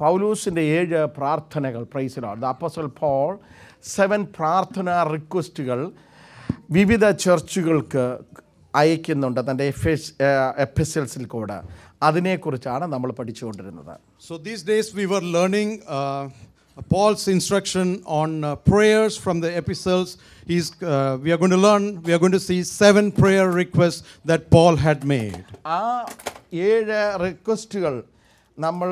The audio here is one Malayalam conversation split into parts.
പൗലൂസിൻ്റെ ഏഴ് പ്രാർത്ഥനകൾ പ്രൈസിലാണ് ദ അപ്പോസൽ പോൾ സെവൻ പ്രാർത്ഥന റിക്വസ്റ്റുകൾ വിവിധ ചർച്ചുകൾക്ക് അയക്കുന്നുണ്ട് തൻ്റെ എഫെസ് എപ്പിസൽസിൽ കൂടെ അതിനെക്കുറിച്ചാണ് നമ്മൾ പഠിച്ചുകൊണ്ടിരുന്നത് So these days we were learning uh, Paul's instruction on uh, prayers from the epistles. He's, uh, we are going to learn, we are going to see seven prayer requests that Paul had made. ആ ഏഴ് റിക്വസ്റ്റുകൾ നമ്മൾ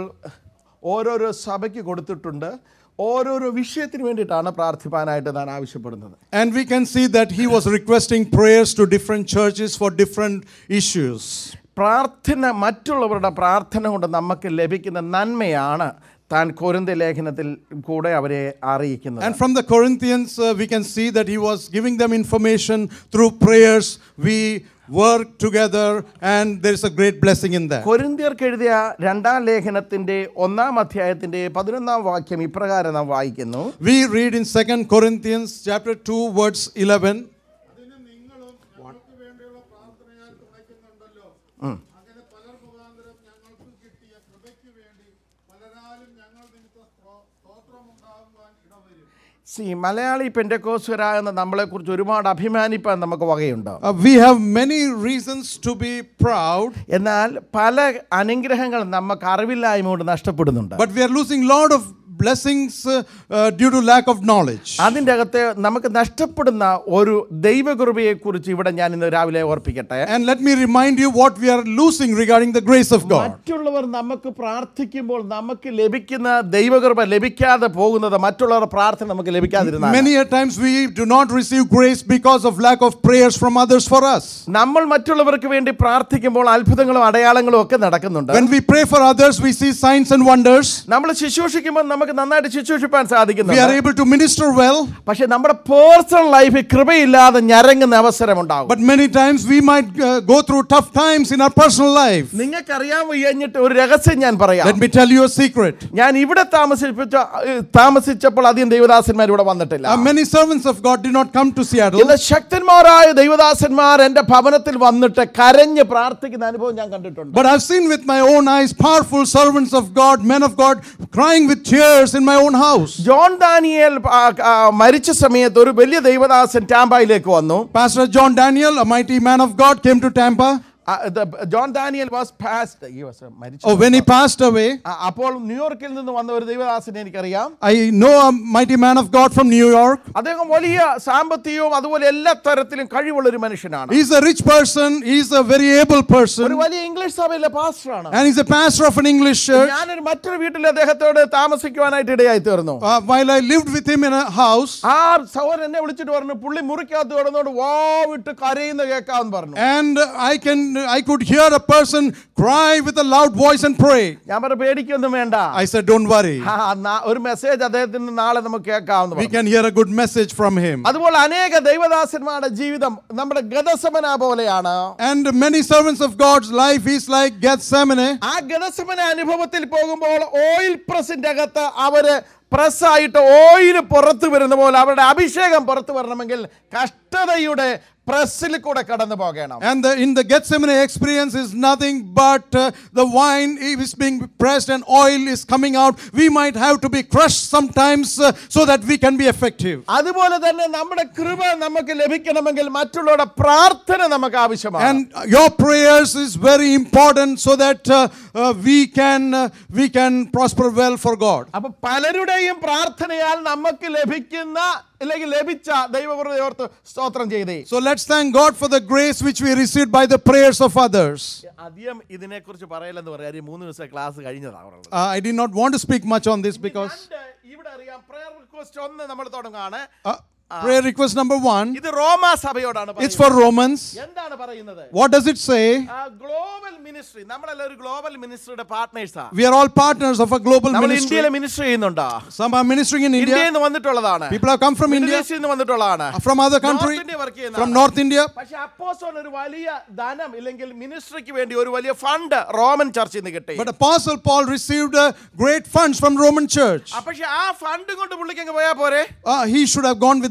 ഓരോരോ സഭയ്ക്ക് കൊടുത്തിട്ടുണ്ട് ഓരോരോ വിഷയത്തിന് വേണ്ടിയിട്ടാണ് പ്രാർത്ഥിപ്പാനായിട്ട് ഞാൻ ആവശ്യപ്പെടുന്നത് And we can see that he was requesting prayers to different churches for different issues. പ്രാർത്ഥന മറ്റുള്ളവരുടെ പ്രാർത്ഥന കൊണ്ട് നമുക്ക് ലഭിക്കുന്ന നന്മയാണ് താൻ കൊരിന്ത ലേഖനത്തിൽ കൂടെ അവരെ അറിയിക്കുന്നത് And from the Corinthians, uh, we can see that he was giving them information through prayers. We work together, and there is a great blessing in that. കൊരിന്തിയർക്ക് എഴുതിയ രണ്ടാം ലേഖനത്തിന്റെ ഒന്നാം അധ്യായത്തിന്റെ പതിനൊന്നാം വാക്യം ഇപ്രകാരം നാം വായിക്കുന്നു We read in 2 Corinthians chapter 2, verse 11. അതിന് നിങ്ങളും ഞങ്ങൾക്ക് വേണ്ടിയുള്ള പ്രാർത്ഥനയാൽ തുണയ്ക്കുന്നുണ്ടല്ലോ അങ്ങനെ പലർ മുഖാന്തരം ഞങ്ങൾക്ക് കിട്ടിയ കൃപയ്ക്ക് വേണ്ടി പലരാലും ഞങ്ങൾ നിമിത്തം സ്തോ- സ്തോത്രമുണ്ടാകുവാൻ ഇടവരും സി മലയാളി പെൻഡക്കോസുരാകുന്ന നമ്മളെക്കുറിച്ച് ഒരുപാട് അഭിമാനിപ്പാൻ നമുക്ക് വകയുണ്ട് Uh, we have many reasons to be proud, എന്നാൽ പല അനുഗ്രഹങ്ങൾ നമുക്ക് അറിവില്ലായ്മ കൊണ്ട് നഷ്ടപ്പെടുന്നുണ്ട് but we are losing lot of blessings uh, uh, due to lack of knowledge. അതിൻ്റെ അകത്ത് നമുക്ക് നഷ്ടപ്പെടുന്ന ഒരു ദൈവകൃപയെക്കുറിച്ച് ഇവിടെ ഞാൻ ഇന്ന് രാവിലെ ഓർപ്പിക്കട്ടെ And let me remind you what we are losing regarding the grace of God. മറ്റുള്ളവർ നമുക്ക് പ്രാർത്ഥിക്കുമ്പോൾ നമുക്ക് ലഭിക്കുന്ന ദൈവകൃപ ലഭിക്കാതെ പോകുന്നത് മറ്റുള്ളവരുടെ പ്രാർത്ഥന നമുക്ക് ലഭിക്കാതിരുന്ന Many a times we do not receive grace because of lack of prayers from others for us. നമ്മൾ മറ്റുള്ളവർക്ക് വേണ്ടി പ്രാർത്ഥിക്കുമ്പോൾ അത്ഭുതങ്ങളും അടയാളങ്ങളും ഒക്കെ നടക്കുന്നുണ്ട് When we pray for others, we see signs and wonders. നമ്മൾ ശുശ്രൂഷിക്കുമ്പോൾ നമുക്ക് നന്നായിട്ട് ശുശ്രൂഷിപ്പാൻ We are സാധിക്കുന്നുണ്ട് able to minister well, പക്ഷെ നമ്മുടെ പേഴ്സണൽ ലൈഫിൽ കൃപയില്ലാതെ ഞരങ്ങുന്ന അവസരമുണ്ടാകും but many times we might uh, go through tough times in our personal life. നിങ്ങൾക്കറിയാൻ വയ്യഞ്ഞിട്ട് ഒരു രഹസ്യം ഞാൻ പറയാം Let me tell you a secret. ഞാൻ ഇവിടെ താമസിപ്പിച്ച ഏഹ്, താമസിച്ചപ്പോൾ അധികം ദൈവദാസന്മാർ ഇവിടെ വന്നിട്ടില്ല Uh, many servants of God did not come to Seattle. ഇന്ന് ശക്തന്മാരായ ദൈവദാസന്മാർ എന്റെ ഭവനത്തിൽ വന്നിട്ട് കരഞ്ഞ് പ്രാർത്ഥിക്കുന്ന അനുഭവം ഞാൻ കണ്ടിട്ടുണ്ട് But I've seen with my own eyes powerful servants of God, men of God, crying with tears in my own house. John Daniel ആ, ആ, മരിച്ച സമയത്ത് ഒരു വലിയ ദൈവദാസൻ ടാമ്പായിലേക്ക് വന്നു Pastor John Daniel, a mighty man of God, came to Tampa. ആ, the- John Daniel was past മരിച്ചു Oh, when he passed away, ആ, അപ്പോൾ ന്യൂയോർക്കിൽ നിന്ന് വന്ന ഒരു ദൈവദാസനെ എനിക്കറിയാം I know a mighty man of God from New York. അദ്ദേഹം വലിയ സാമ്പത്തികവും അതുപോലെ എല്ലാ തരത്തിലും കഴിവുള്ള ഒരു മനുഷ്യനാണ് He's a rich person, he's a very able ഒരു person, വലിയ ഇംഗ്ലീഷ് സഭയിലെ പാസ്റ്ററാണ് and he's a pastor of an English church. ഞാനൊരു മറ്റൊരു വീട്ടിൽ അദ്ദേഹത്തോട് താമസിക്കുവാനായിട്ട് ഇടയായി തീർന്നു Uh, while I lived with him in a house, ആ സഹോദരൻ എന്നെ വിളിച്ചിട്ട് പറഞ്ഞു പുള്ളി മുറിക്കകത്ത് കിടന്നോണ്ട് വാ വിട്ട് കരയുന്ന കേൾക്കാന്ന് പറഞ്ഞു and I can I could hear a person cry with a loud voice and pray. ഞാൻ പറഞ്ഞു പേടിക്കൊന്നും വേണ്ട I said, Don't worry, ആ, നാ- ഒരു മെസ്സേജ് അദ്ദേഹത്തിന് നാളെ നമുക്ക് കേൾക്കാവുന്ന we can hear a good message from him. അതുപോലെ അനേക ദൈവദാസന്മാരുടെ ജീവിതം നമ്മുടെ ഗതസമന പോലെയാണ് And many servants of God's life is like Gethsemane. ആ ഗതസമന അനുഭവത്തിൽ പോകുമ്പോൾ ഓയിൽ പ്രസിന്റെ അകത്ത് അവര് പ്രസ്സായിട്ട് ഓയിൽ പുറത്തു വരുന്ന പോലെ അവരുടെ അഭിഷേകം പുറത്തു വരണമെങ്കിൽ കഷ്ടതയുടെ പ്രസ്സിൽ കൂടെ കടന്നു പോകണം And the, in the Gethsemane experience is nothing but uh, the wine is being pressed and oil is coming out. We might have to be crushed sometimes uh, so that we can be effective. അതുപോലെ തന്നെ നമ്മുടെ കൃപ നമുക്ക് ലഭിക്കണമെങ്കിൽ മറ്റുള്ളവരുടെ പ്രാർത്ഥന നമുക്ക് ആവശ്യമാണ് And your prayers is very important so that uh, uh, we can uh, we can prosper well for God. അപ്പൊ പലരുടെയും പ്രാർത്ഥനയാൽ നമുക്ക് ലഭിക്കുന്ന അല്ലെങ്കിൽ ലഭിച്ച ദൈവകൃപയെ ഓർത്ത് സ്തോത്രം ചെയ്തേ So let's thank God for the grace which we received by the prayers of others. അധികം ഇതിനെക്കുറിച്ച് പറയലെന്ന് പറയാം ഈ മൂന്ന് ദിവസം ക്ലാസ് കഴിഞ്ഞതാണ് അവരുള്ളത് Uh, I did not want to speak much on this because രണ്ട് ഇവിടെ അറിയാം പ്രയർ റിക്വസ്റ്റ് ഒന്ന് നമ്മൾ തുടങ്ങുകയാണ് uh, prayer request number one ഇത് റോമാ സഭയോടാണ് it's പറയുന്നത്. for Romans. എന്താണ് പറയുന്നത് What does it say? Global ministry നമ്മളെല്ലാം ഒരു ഗ്ലോബൽ മിനിസ്ട്രിയുടെ പാർട്ട്നേഴ്സാ We are all partners of a global നമ്മൾ ministry. ഇന്ത്യയിലെ മിനിസ്ട്രി ചെയ്യുന്നുണ്ടോ Some are ministering in ഇന്ത്യയിൽ India. നിന്ന് വന്നിട്ടുള്ളതാണ് People have come from India, വിദേശിൽ നിന്ന് വന്നിട്ടുള്ളതാണ് from other country, North India work from ചെയ്യുന്നതാണ്. North India. പക്ഷെ അപ്പോസോൺ ഒരു വലിയ ധനം ഇല്ലെങ്കിൽ മിനിസ്ട്രിക്ക് വേണ്ടി ഒരു വലിയ ഫണ്ട് റോമൻ ചർച്ചിൽ നിന്ന് കിട്ടി But Apostle Paul received uh, great funds from Roman Church. ആ, പക്ഷെ ആ ഫണ്ട് കൊണ്ട് പുള്ളിക്ക് അങ്ങ് പോയാ പോരെ Uh, he should have gone with that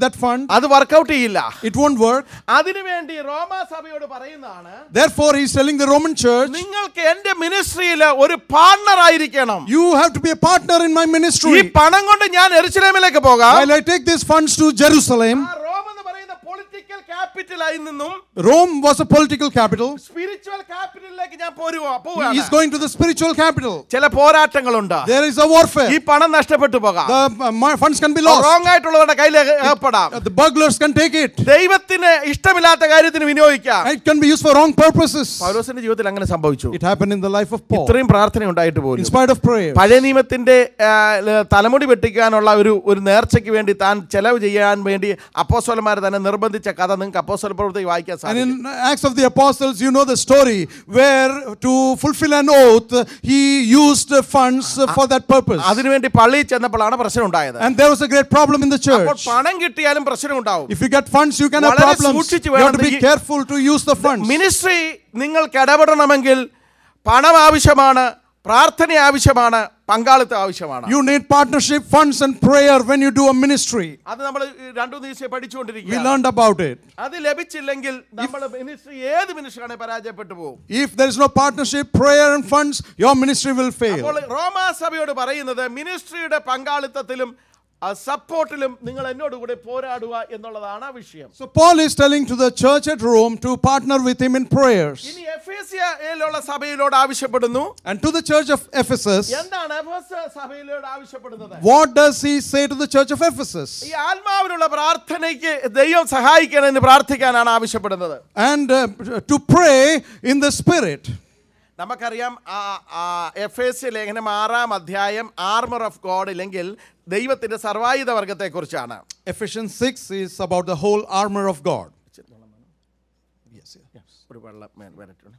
that fund, അത് വർക്കൗട്ട് ചെയ്യില്ല it won't work. അതിനുവേണ്ടി റോമാ സഭയോട് പറയുന്നതാണ് Therefore, he's telling the Roman church, നിങ്ങൾക്ക് എന്റെ മിനിസ്ട്രിയിൽ ഒരു പാർട്ണർ ആയിരിക്കണം You have to be a partner in my ഈ ministry. പണം കൊണ്ട് ഞാൻ എരുസലേമിലേക്ക് പോകാം While I take these funds to Jerusalem, ആ റോം എന്ന് പറയുന്ന പൊളിറ്റിക്കൽ ക്യാപിറ്റലായി നിന്നും Rome was a political capital. Spiritual ക്യാപിറ്റലിലേക്ക് ഞാൻ പോരുവാ He പോവുകയാണ് is going to the spiritual capital. ചില പോരാട്ടങ്ങളുണ്ട് There is a ഈ warfare. പണം നഷ്ടപ്പെട്ടു പോകാം The uh, my funds can be lost. Wrong ആയിട്ടുള്ളവരുടെ കയ്യിൽ ഏർപ്പെടാം Uh, The burglars can take it. ദൈവത്തിന് ഇഷ്ടമില്ലാത്ത കാര്യത്തിന് വിനിയോഗിക്കാം It can be used for wrong purposes. പൗലോസിന്റെ ജീവിതത്തിൽ അങ്ങനെ സംഭവിച്ചു It happened in the life of Paul. ഇത്രയും പ്രാർത്ഥന ഉണ്ടായിട്ട് In പോലും spite of prayer. പഴയ നിയമത്തിന്റെ ആ, ല- തലമുടി വെട്ടിക്കാനുള്ള ഒരു ഒരു നേർച്ചയ്ക്ക് വേണ്ടി താൻ ചെലവ് ചെയ്യാൻ വേണ്ടി അപ്പോസ്വലന്മാർ തന്നെ നിർബന്ധിച്ച കഥ നിങ്ങൾക്ക് അപ്പോസ്വല പ്രവൃത്തി വായിക്കാൻ And സാധിക്കും in Acts of the Apostles, you know the story where to fulfill an oath, he used uh, funds uh, for that purpose. അതിനുവേണ്ടി പള്ളിയിൽ ചെന്നപ്പോഴാണ് പ്രശ്നം ഉണ്ടായത് And there was a great problem in the അപ്പോൾ church. പണം കിട്ടിയാലും പ്രശ്നം ഉണ്ടാവും If you get funds, you can have വളരെ problems. സൂക്ഷിച്ച് You have to വേണം be ഈ- careful to use the funds. Ministry നിങ്ങൾക്ക് ഇടപെടണമെങ്കിൽ പണം ആവശ്യമാണ് പ്രാർത്ഥന ആവശ്യമാണ് പങ്കാളിത്തം ആവശ്യമാണ് You need partnership, funds, and prayer when you do a ministry. അത് നമ്മൾ രണ്ടു ദിവസം We പഠിച്ചുകൊണ്ടിരിക്കുക learned about it. അത് ലഭിച്ചില്ലെങ്കിൽ നമ്മൾ മിനിസ്ട്രി ഏത് മിനിസ്ട്രിയാണ് പരാജയപ്പെട്ടു പോകും If there is no partnership, prayer, and funds, your ministry will fail. അപ്പോൾ റോമാ സഭയോട് പറയുന്നത് മിനിസ്ട്രിയുടെ പങ്കാളിത്തത്തിലും സപ്പോർട്ടിലും നിങ്ങൾ എന്നോട് കൂടെ പോരാടുക എന്നുള്ളതാണ് ആ വിഷയം So Paul is telling to the church at Rome to partner with him in prayers. ഇനി എഫേസ്യയിലുള്ള സഭയിലോട് ആവശ്യപ്പെടുന്നു And to the church of Ephesus, എന്താണ് എഫേസ്യ സഭയിലോട് ആവശ്യപ്പെടുന്നത് what does he say to the church of Ephesus? ഈ ആത്മാവിനുള്ള പ്രാർത്ഥനയ്ക്ക് ദൈവം സഹായിക്കണമെന്ന് പ്രാർത്ഥിക്കാനാണ് ആവശ്യപ്പെടുന്നത് And uh, to pray in the Spirit. നമുക്കറിയാം എഫ് എസ് ലേഖനം ആറാം അധ്യായം ആർമർ ഓഫ് ഗോഡ് ഇല്ലെങ്കിൽ ദൈവത്തിന്റെ സർവായുധ വർഗത്തെക്കുറിച്ചാണ് Ephesians 6 is about the whole armor of God. Yes, yes. ഒരു വെള്ളം മേ- വരട്ടുണ്ട്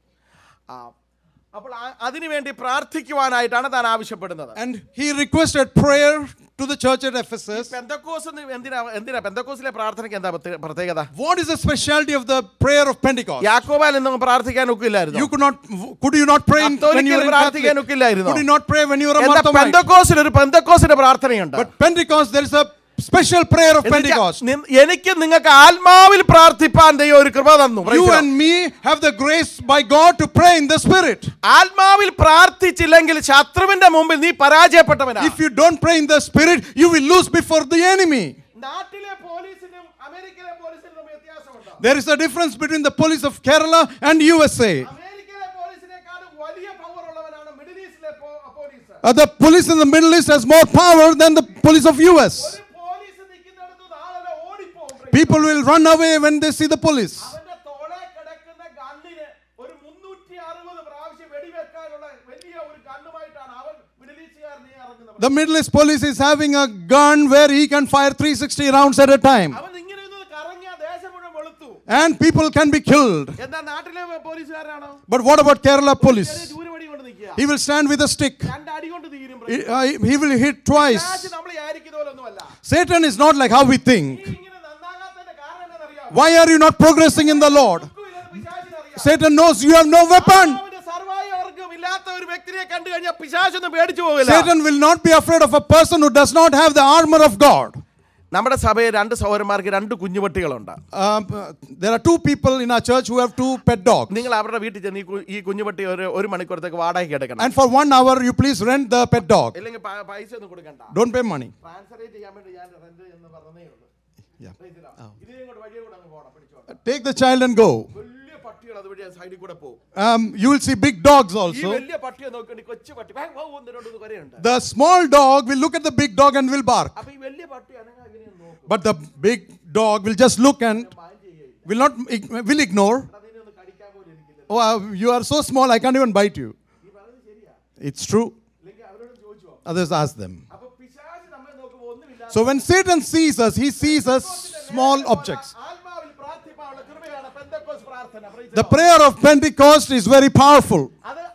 ആ, അപ്പോൾ ആ- അതിനുവേണ്ടി പ്രാർത്ഥിക്കുവാനായിട്ടാണ് താൻ ആവശ്യപ്പെടുന്നത് And he requested prayer to the church at Ephesus. പെന്തക്കോസ് എന്ന് എന്തിനാ എന്തിനാ പെന്തക്കോസിലെ പ്രാർത്ഥനയ്ക്ക് എന്താ പ്രത്യേക- പ്രത്യേകത What is the specialty of the prayer of Pentecost? യാക്കോബാൽ നിന്നും പ്രാർത്ഥിക്കാൻ ഒക്കില്ലായിരുന്നു You could not, could you not pray in, when you കത്തോലിക്കൽ were in പ്രാർത്ഥിക്കാൻ Catholic? ഒക്കില്ലായിരുന്നോ? Could you not pray when you were a എന്താ Marthamite? പെന്തക്കോസിൽ ഒരു പെന്തക്കോസിന്റെ പ്രാർത്ഥനയുണ്ട് But Pentecost, there is a special prayer of എന്നുവെച്ചാ, Pentecost. നി- എനിക്ക് നിങ്ങൾക്ക് ആത്മാവിൽ പ്രാർത്ഥിപ്പാൻ ദൈവം ഒരു കൃപ തന്നു Praise You the Lord. and me have the grace by God to pray in the Spirit. ആത്മാവിൽ പ്രാർത്ഥിച്ചില്ലെങ്കിൽ ശത്രുവിന്റെ മുമ്പിൽ നീ പരാജയപ്പെട്ടവനാ If you don't pray in the Spirit, you will lose before the enemy. നാട്ടിലെ പോലീസിനും അമേരിക്കയിലെ പോലീസിനും തമ്മിൽ വ്യത്യാസമുണ്ട് There is a difference between the police of Kerala and USA. അമേരിക്കയിലെ പോലീസിനെക്കാളും വലിയ പവർ ഉള്ളവനാണ് മിഡിൽ ഈസ്റ്റിലെ പോ- police Uh, the police in the Middle East has more power than the police of US. ഒരു പോലീസ് നിൽക്കുന്നിടത്ത് നാളെ ഓടിപ്പോകും People will run away when they see the police. അവന്റെ തോളെ കിടക്കുന്ന ഗണ്ണിന് ഒരു മുന്നൂറ്റി അറുപത് പ്രാവശ്യം വെടിവെക്കാനുള്ള വലിയ ഒരു ഗണ്ണുമായിട്ടാണ് അവൻ മിഡിൽ ഈസ്റ്റുകാരനെ ഇറങ്ങുന്നത് The Middle East police is having a gun where he can fire 360 rounds at a time. അവൻ ഇങ്ങനെ ഒന്ന് കറങ്ങിയ ദേശം മുഴുവൻ വെളുത്തു And people can be killed. എന്താ നാട്ടിലെ പോലീസുകാരാണോ But what about Kerala ചെറിയ police? ചൂരുവടി കൊണ്ട് നിൽക്കുക He will stand with a stick. രണ്ട് അടി കൊണ്ട് തീരും He, uh, he will hit twice. പിശാച് നമ്മൾ വിചാരിക്കുന്ന പോലൊന്നുമല്ല Satan is not like how we നീ think. ഇങ്ങനെ നന്നാകാത്തതിന്റെ കാരണം എന്താണെന്നറിയാമോ? Why are you not progressing in the Lord? ഒക്കുമില്ലെന്ന് പിശാചിനറിയാം. Satan knows you have no weapon. ആത്മാവിന്റെ സർവ്വായവർഗം ഇല്ലാത്ത ഒരു വ്യക്തിയെ കണ്ടു കഴിഞ്ഞാൽ പിശാചൊന്നും പേടിച്ചു പോകില്ല Satan will not be afraid of a person who does not have the armor of God. നമ്മുടെ സഭയിൽ രണ്ട് സഹോദരന്മാർക്ക് രണ്ട് കുഞ്ഞുപട്ടികളുണ്ട് Um, uh, there are two people in our church who have two pet dogs. നിങ്ങൾ അവരുടെ വീട്ടിൽ ചെന്ന് ഈ കു- ഈ കുഞ്ഞുപട്ടി ഒരു ഒരു മണിക്കൂറത്തേക്ക് വാടകയ്ക്ക് എടുക്കണം And for one hour, you please rent the pet dog. ഇല്ലെങ്കിൽ പ- പൈസ ഒന്നും കൊടുക്കണ്ട Don't pay money. ട്രാൻസ്ലേറ്റ് ചെയ്യാൻ വേണ്ടി ഞാൻ റെന്റ് എന്ന് പറഞ്ഞതേ ഉള്ളൂ Yeah. ഇതിനെ കൊണ്ട് വഴിയെ കൂടെ അങ്ങ് പോകണം പിടിച്ചോണം Take the child and go. വലിയ പട്ടികൾ അതുവഴി സൈഡിൽ കൂടെ പോകും Um, you will see big dogs ഈ also. വലിയ പട്ടിയെ നോക്കി കൊച്ചു പട്ടി ഭയ- ഭയ ഒന്ന് രണ്ടൊന്ന് കരയുണ്ട് The small dog will look at the big dog and will bark. അപ്പൊ ഈ വലിയ പട്ടി അനങ്ങ ഇങ്ങനെ നോക്കും But the big dog will just look and will not ig- will ignore. അതിനെ ഒന്ന് കടിക്കാൻ പോലും എനിക്കില്ല Oh, uh, you are so small, I can't even bite you. ഈ പറഞ്ഞത് ശരിയാ It's true. ഇല്ലെങ്കിൽ അവരോട് ചോദിച്ചോ Others ask them. അപ്പൊ പിശാച് നമ്മെ നോക്കുമ്പോ ഒന്നുമില്ല So when Satan sees us, he sees us small objects. ആത്മാവിൽ പ്രാർത്ഥിപ്പാനുള്ള കൃപയാണ് പെന്തക്കോസ് പ്രാർത്ഥന Praise the The Lord. prayer of Pentecost is very powerful. അത്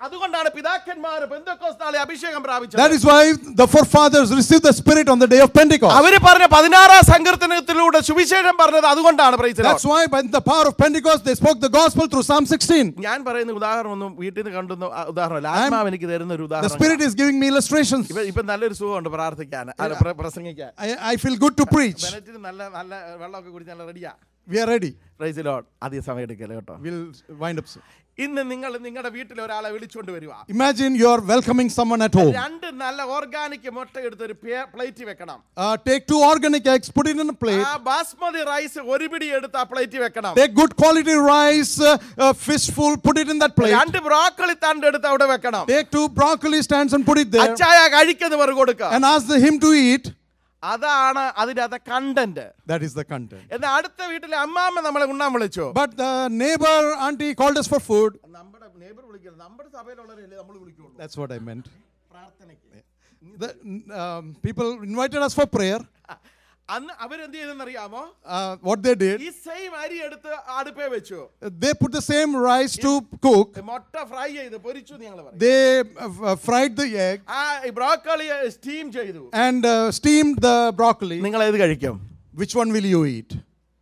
അതുകൊണ്ടാണ് പിതാക്കന്മാർ പെന്തക്കോസ്താളെ അഭിഷേകം പ്രാപിച്ചത് That is why the forefathers received the Spirit on the day of Pentecost. അവര് പറഞ്ഞ പതിനാറാം സങ്കീർത്തനത്തിലൂടെ സുവിശേഷം പറഞ്ഞത് അതുകൊണ്ടാണ് praise the Lord. That's why by the power of Pentecost they spoke the gospel through Psalm 16. ഞാൻ പറയുന്ന ഉദാഹരണം ഒന്നും വീട്ടിൽ നിന്ന് കണ്ടുന്ന ആ, ഉദാഹരണമല്ല ആത്മാവ് എനിക്ക് തരുന്ന ഒരു The ഉദാഹരണം Spirit is giving me illustrations. ഇപ്പൊ ഇപ്പൊ നല്ലൊരു സുഖമുണ്ട് പ്രാർത്ഥിക്കാൻ അല്ല, പ്ര- പ്രസംഗിക്കാൻ I, I feel good to preach. ബെനറ്റിന് നല്ല നല്ല വെള്ളമൊക്കെ കുടിച്ച് നല്ല റെഡിയാ We are ready. Praise Lord അധികം സമയം എടുക്കല്ലേ കേട്ടോ We'll wind up soon. ഇന്ന് നിങ്ങൾ നിങ്ങളുടെ വീട്ടിൽ ഒരാളെ വിളിച്ചുകൊണ്ട് വരുക Imagine you're welcoming someone at home. രണ്ട് നല്ല ഓർഗാനിക് മുട്ട എടുത്ത് ഒരു പ്ലേറ്റ് വെക്കണം Uh, take two organic eggs, put it in a plate. ആ ബാസ്മതി റൈസ് ഒരു പിടി എടുത്ത് ആ പ്ലേറ്റ് വെക്കണം Take good quality rice, uh, uh, fistful, put it in that plate. രണ്ട് ബ്രോക്കളി തണ്ട് എടുത്ത് അവിടെ വെക്കണം Take two broccoli stands and put it there. അച്ചായ കഴിക്കുന്നവർ കൊടുക്കുക And ask the, him to eat. അതാണ് അതിന്റെ അത് content That is the content. എന്നാൽ അടുത്ത വീട്ടിലെ അമ്മാമ്മ നമ്മളെ ഉണ്ണാൻ വിളിച്ചു But the neighbor auntie called us for food. നമ്മുടെ നെയ്ബർ വിളിക്കുന്നത് നമ്മുടെ സഭയിലുള്ളവരല്ലേ നമ്മൾ വിളിക്കുള്ളൂ That's what I meant. പ്രാർത്ഥനയ്ക്ക് The, um, people invited us for prayer. ആ, അന്ന് അവരെന്ത് ചെയ്തെന്നറിയാമോ Uh, what they did, ഈ സെയിം അരി എടുത്ത് അടുപ്പേ വെച്ചു they put the same rice to cook. മുട്ട ഫ്രൈ ചെയ്ത് പൊരിച്ചു ഞങ്ങൾ പറയും They uh, f- fried the egg ആ ബ്രോക്കോളി സ്റ്റീം ചെയ്തു and uh, steamed the broccoli. നിങ്ങൾ ഏത് കഴിക്കും Which one will you eat?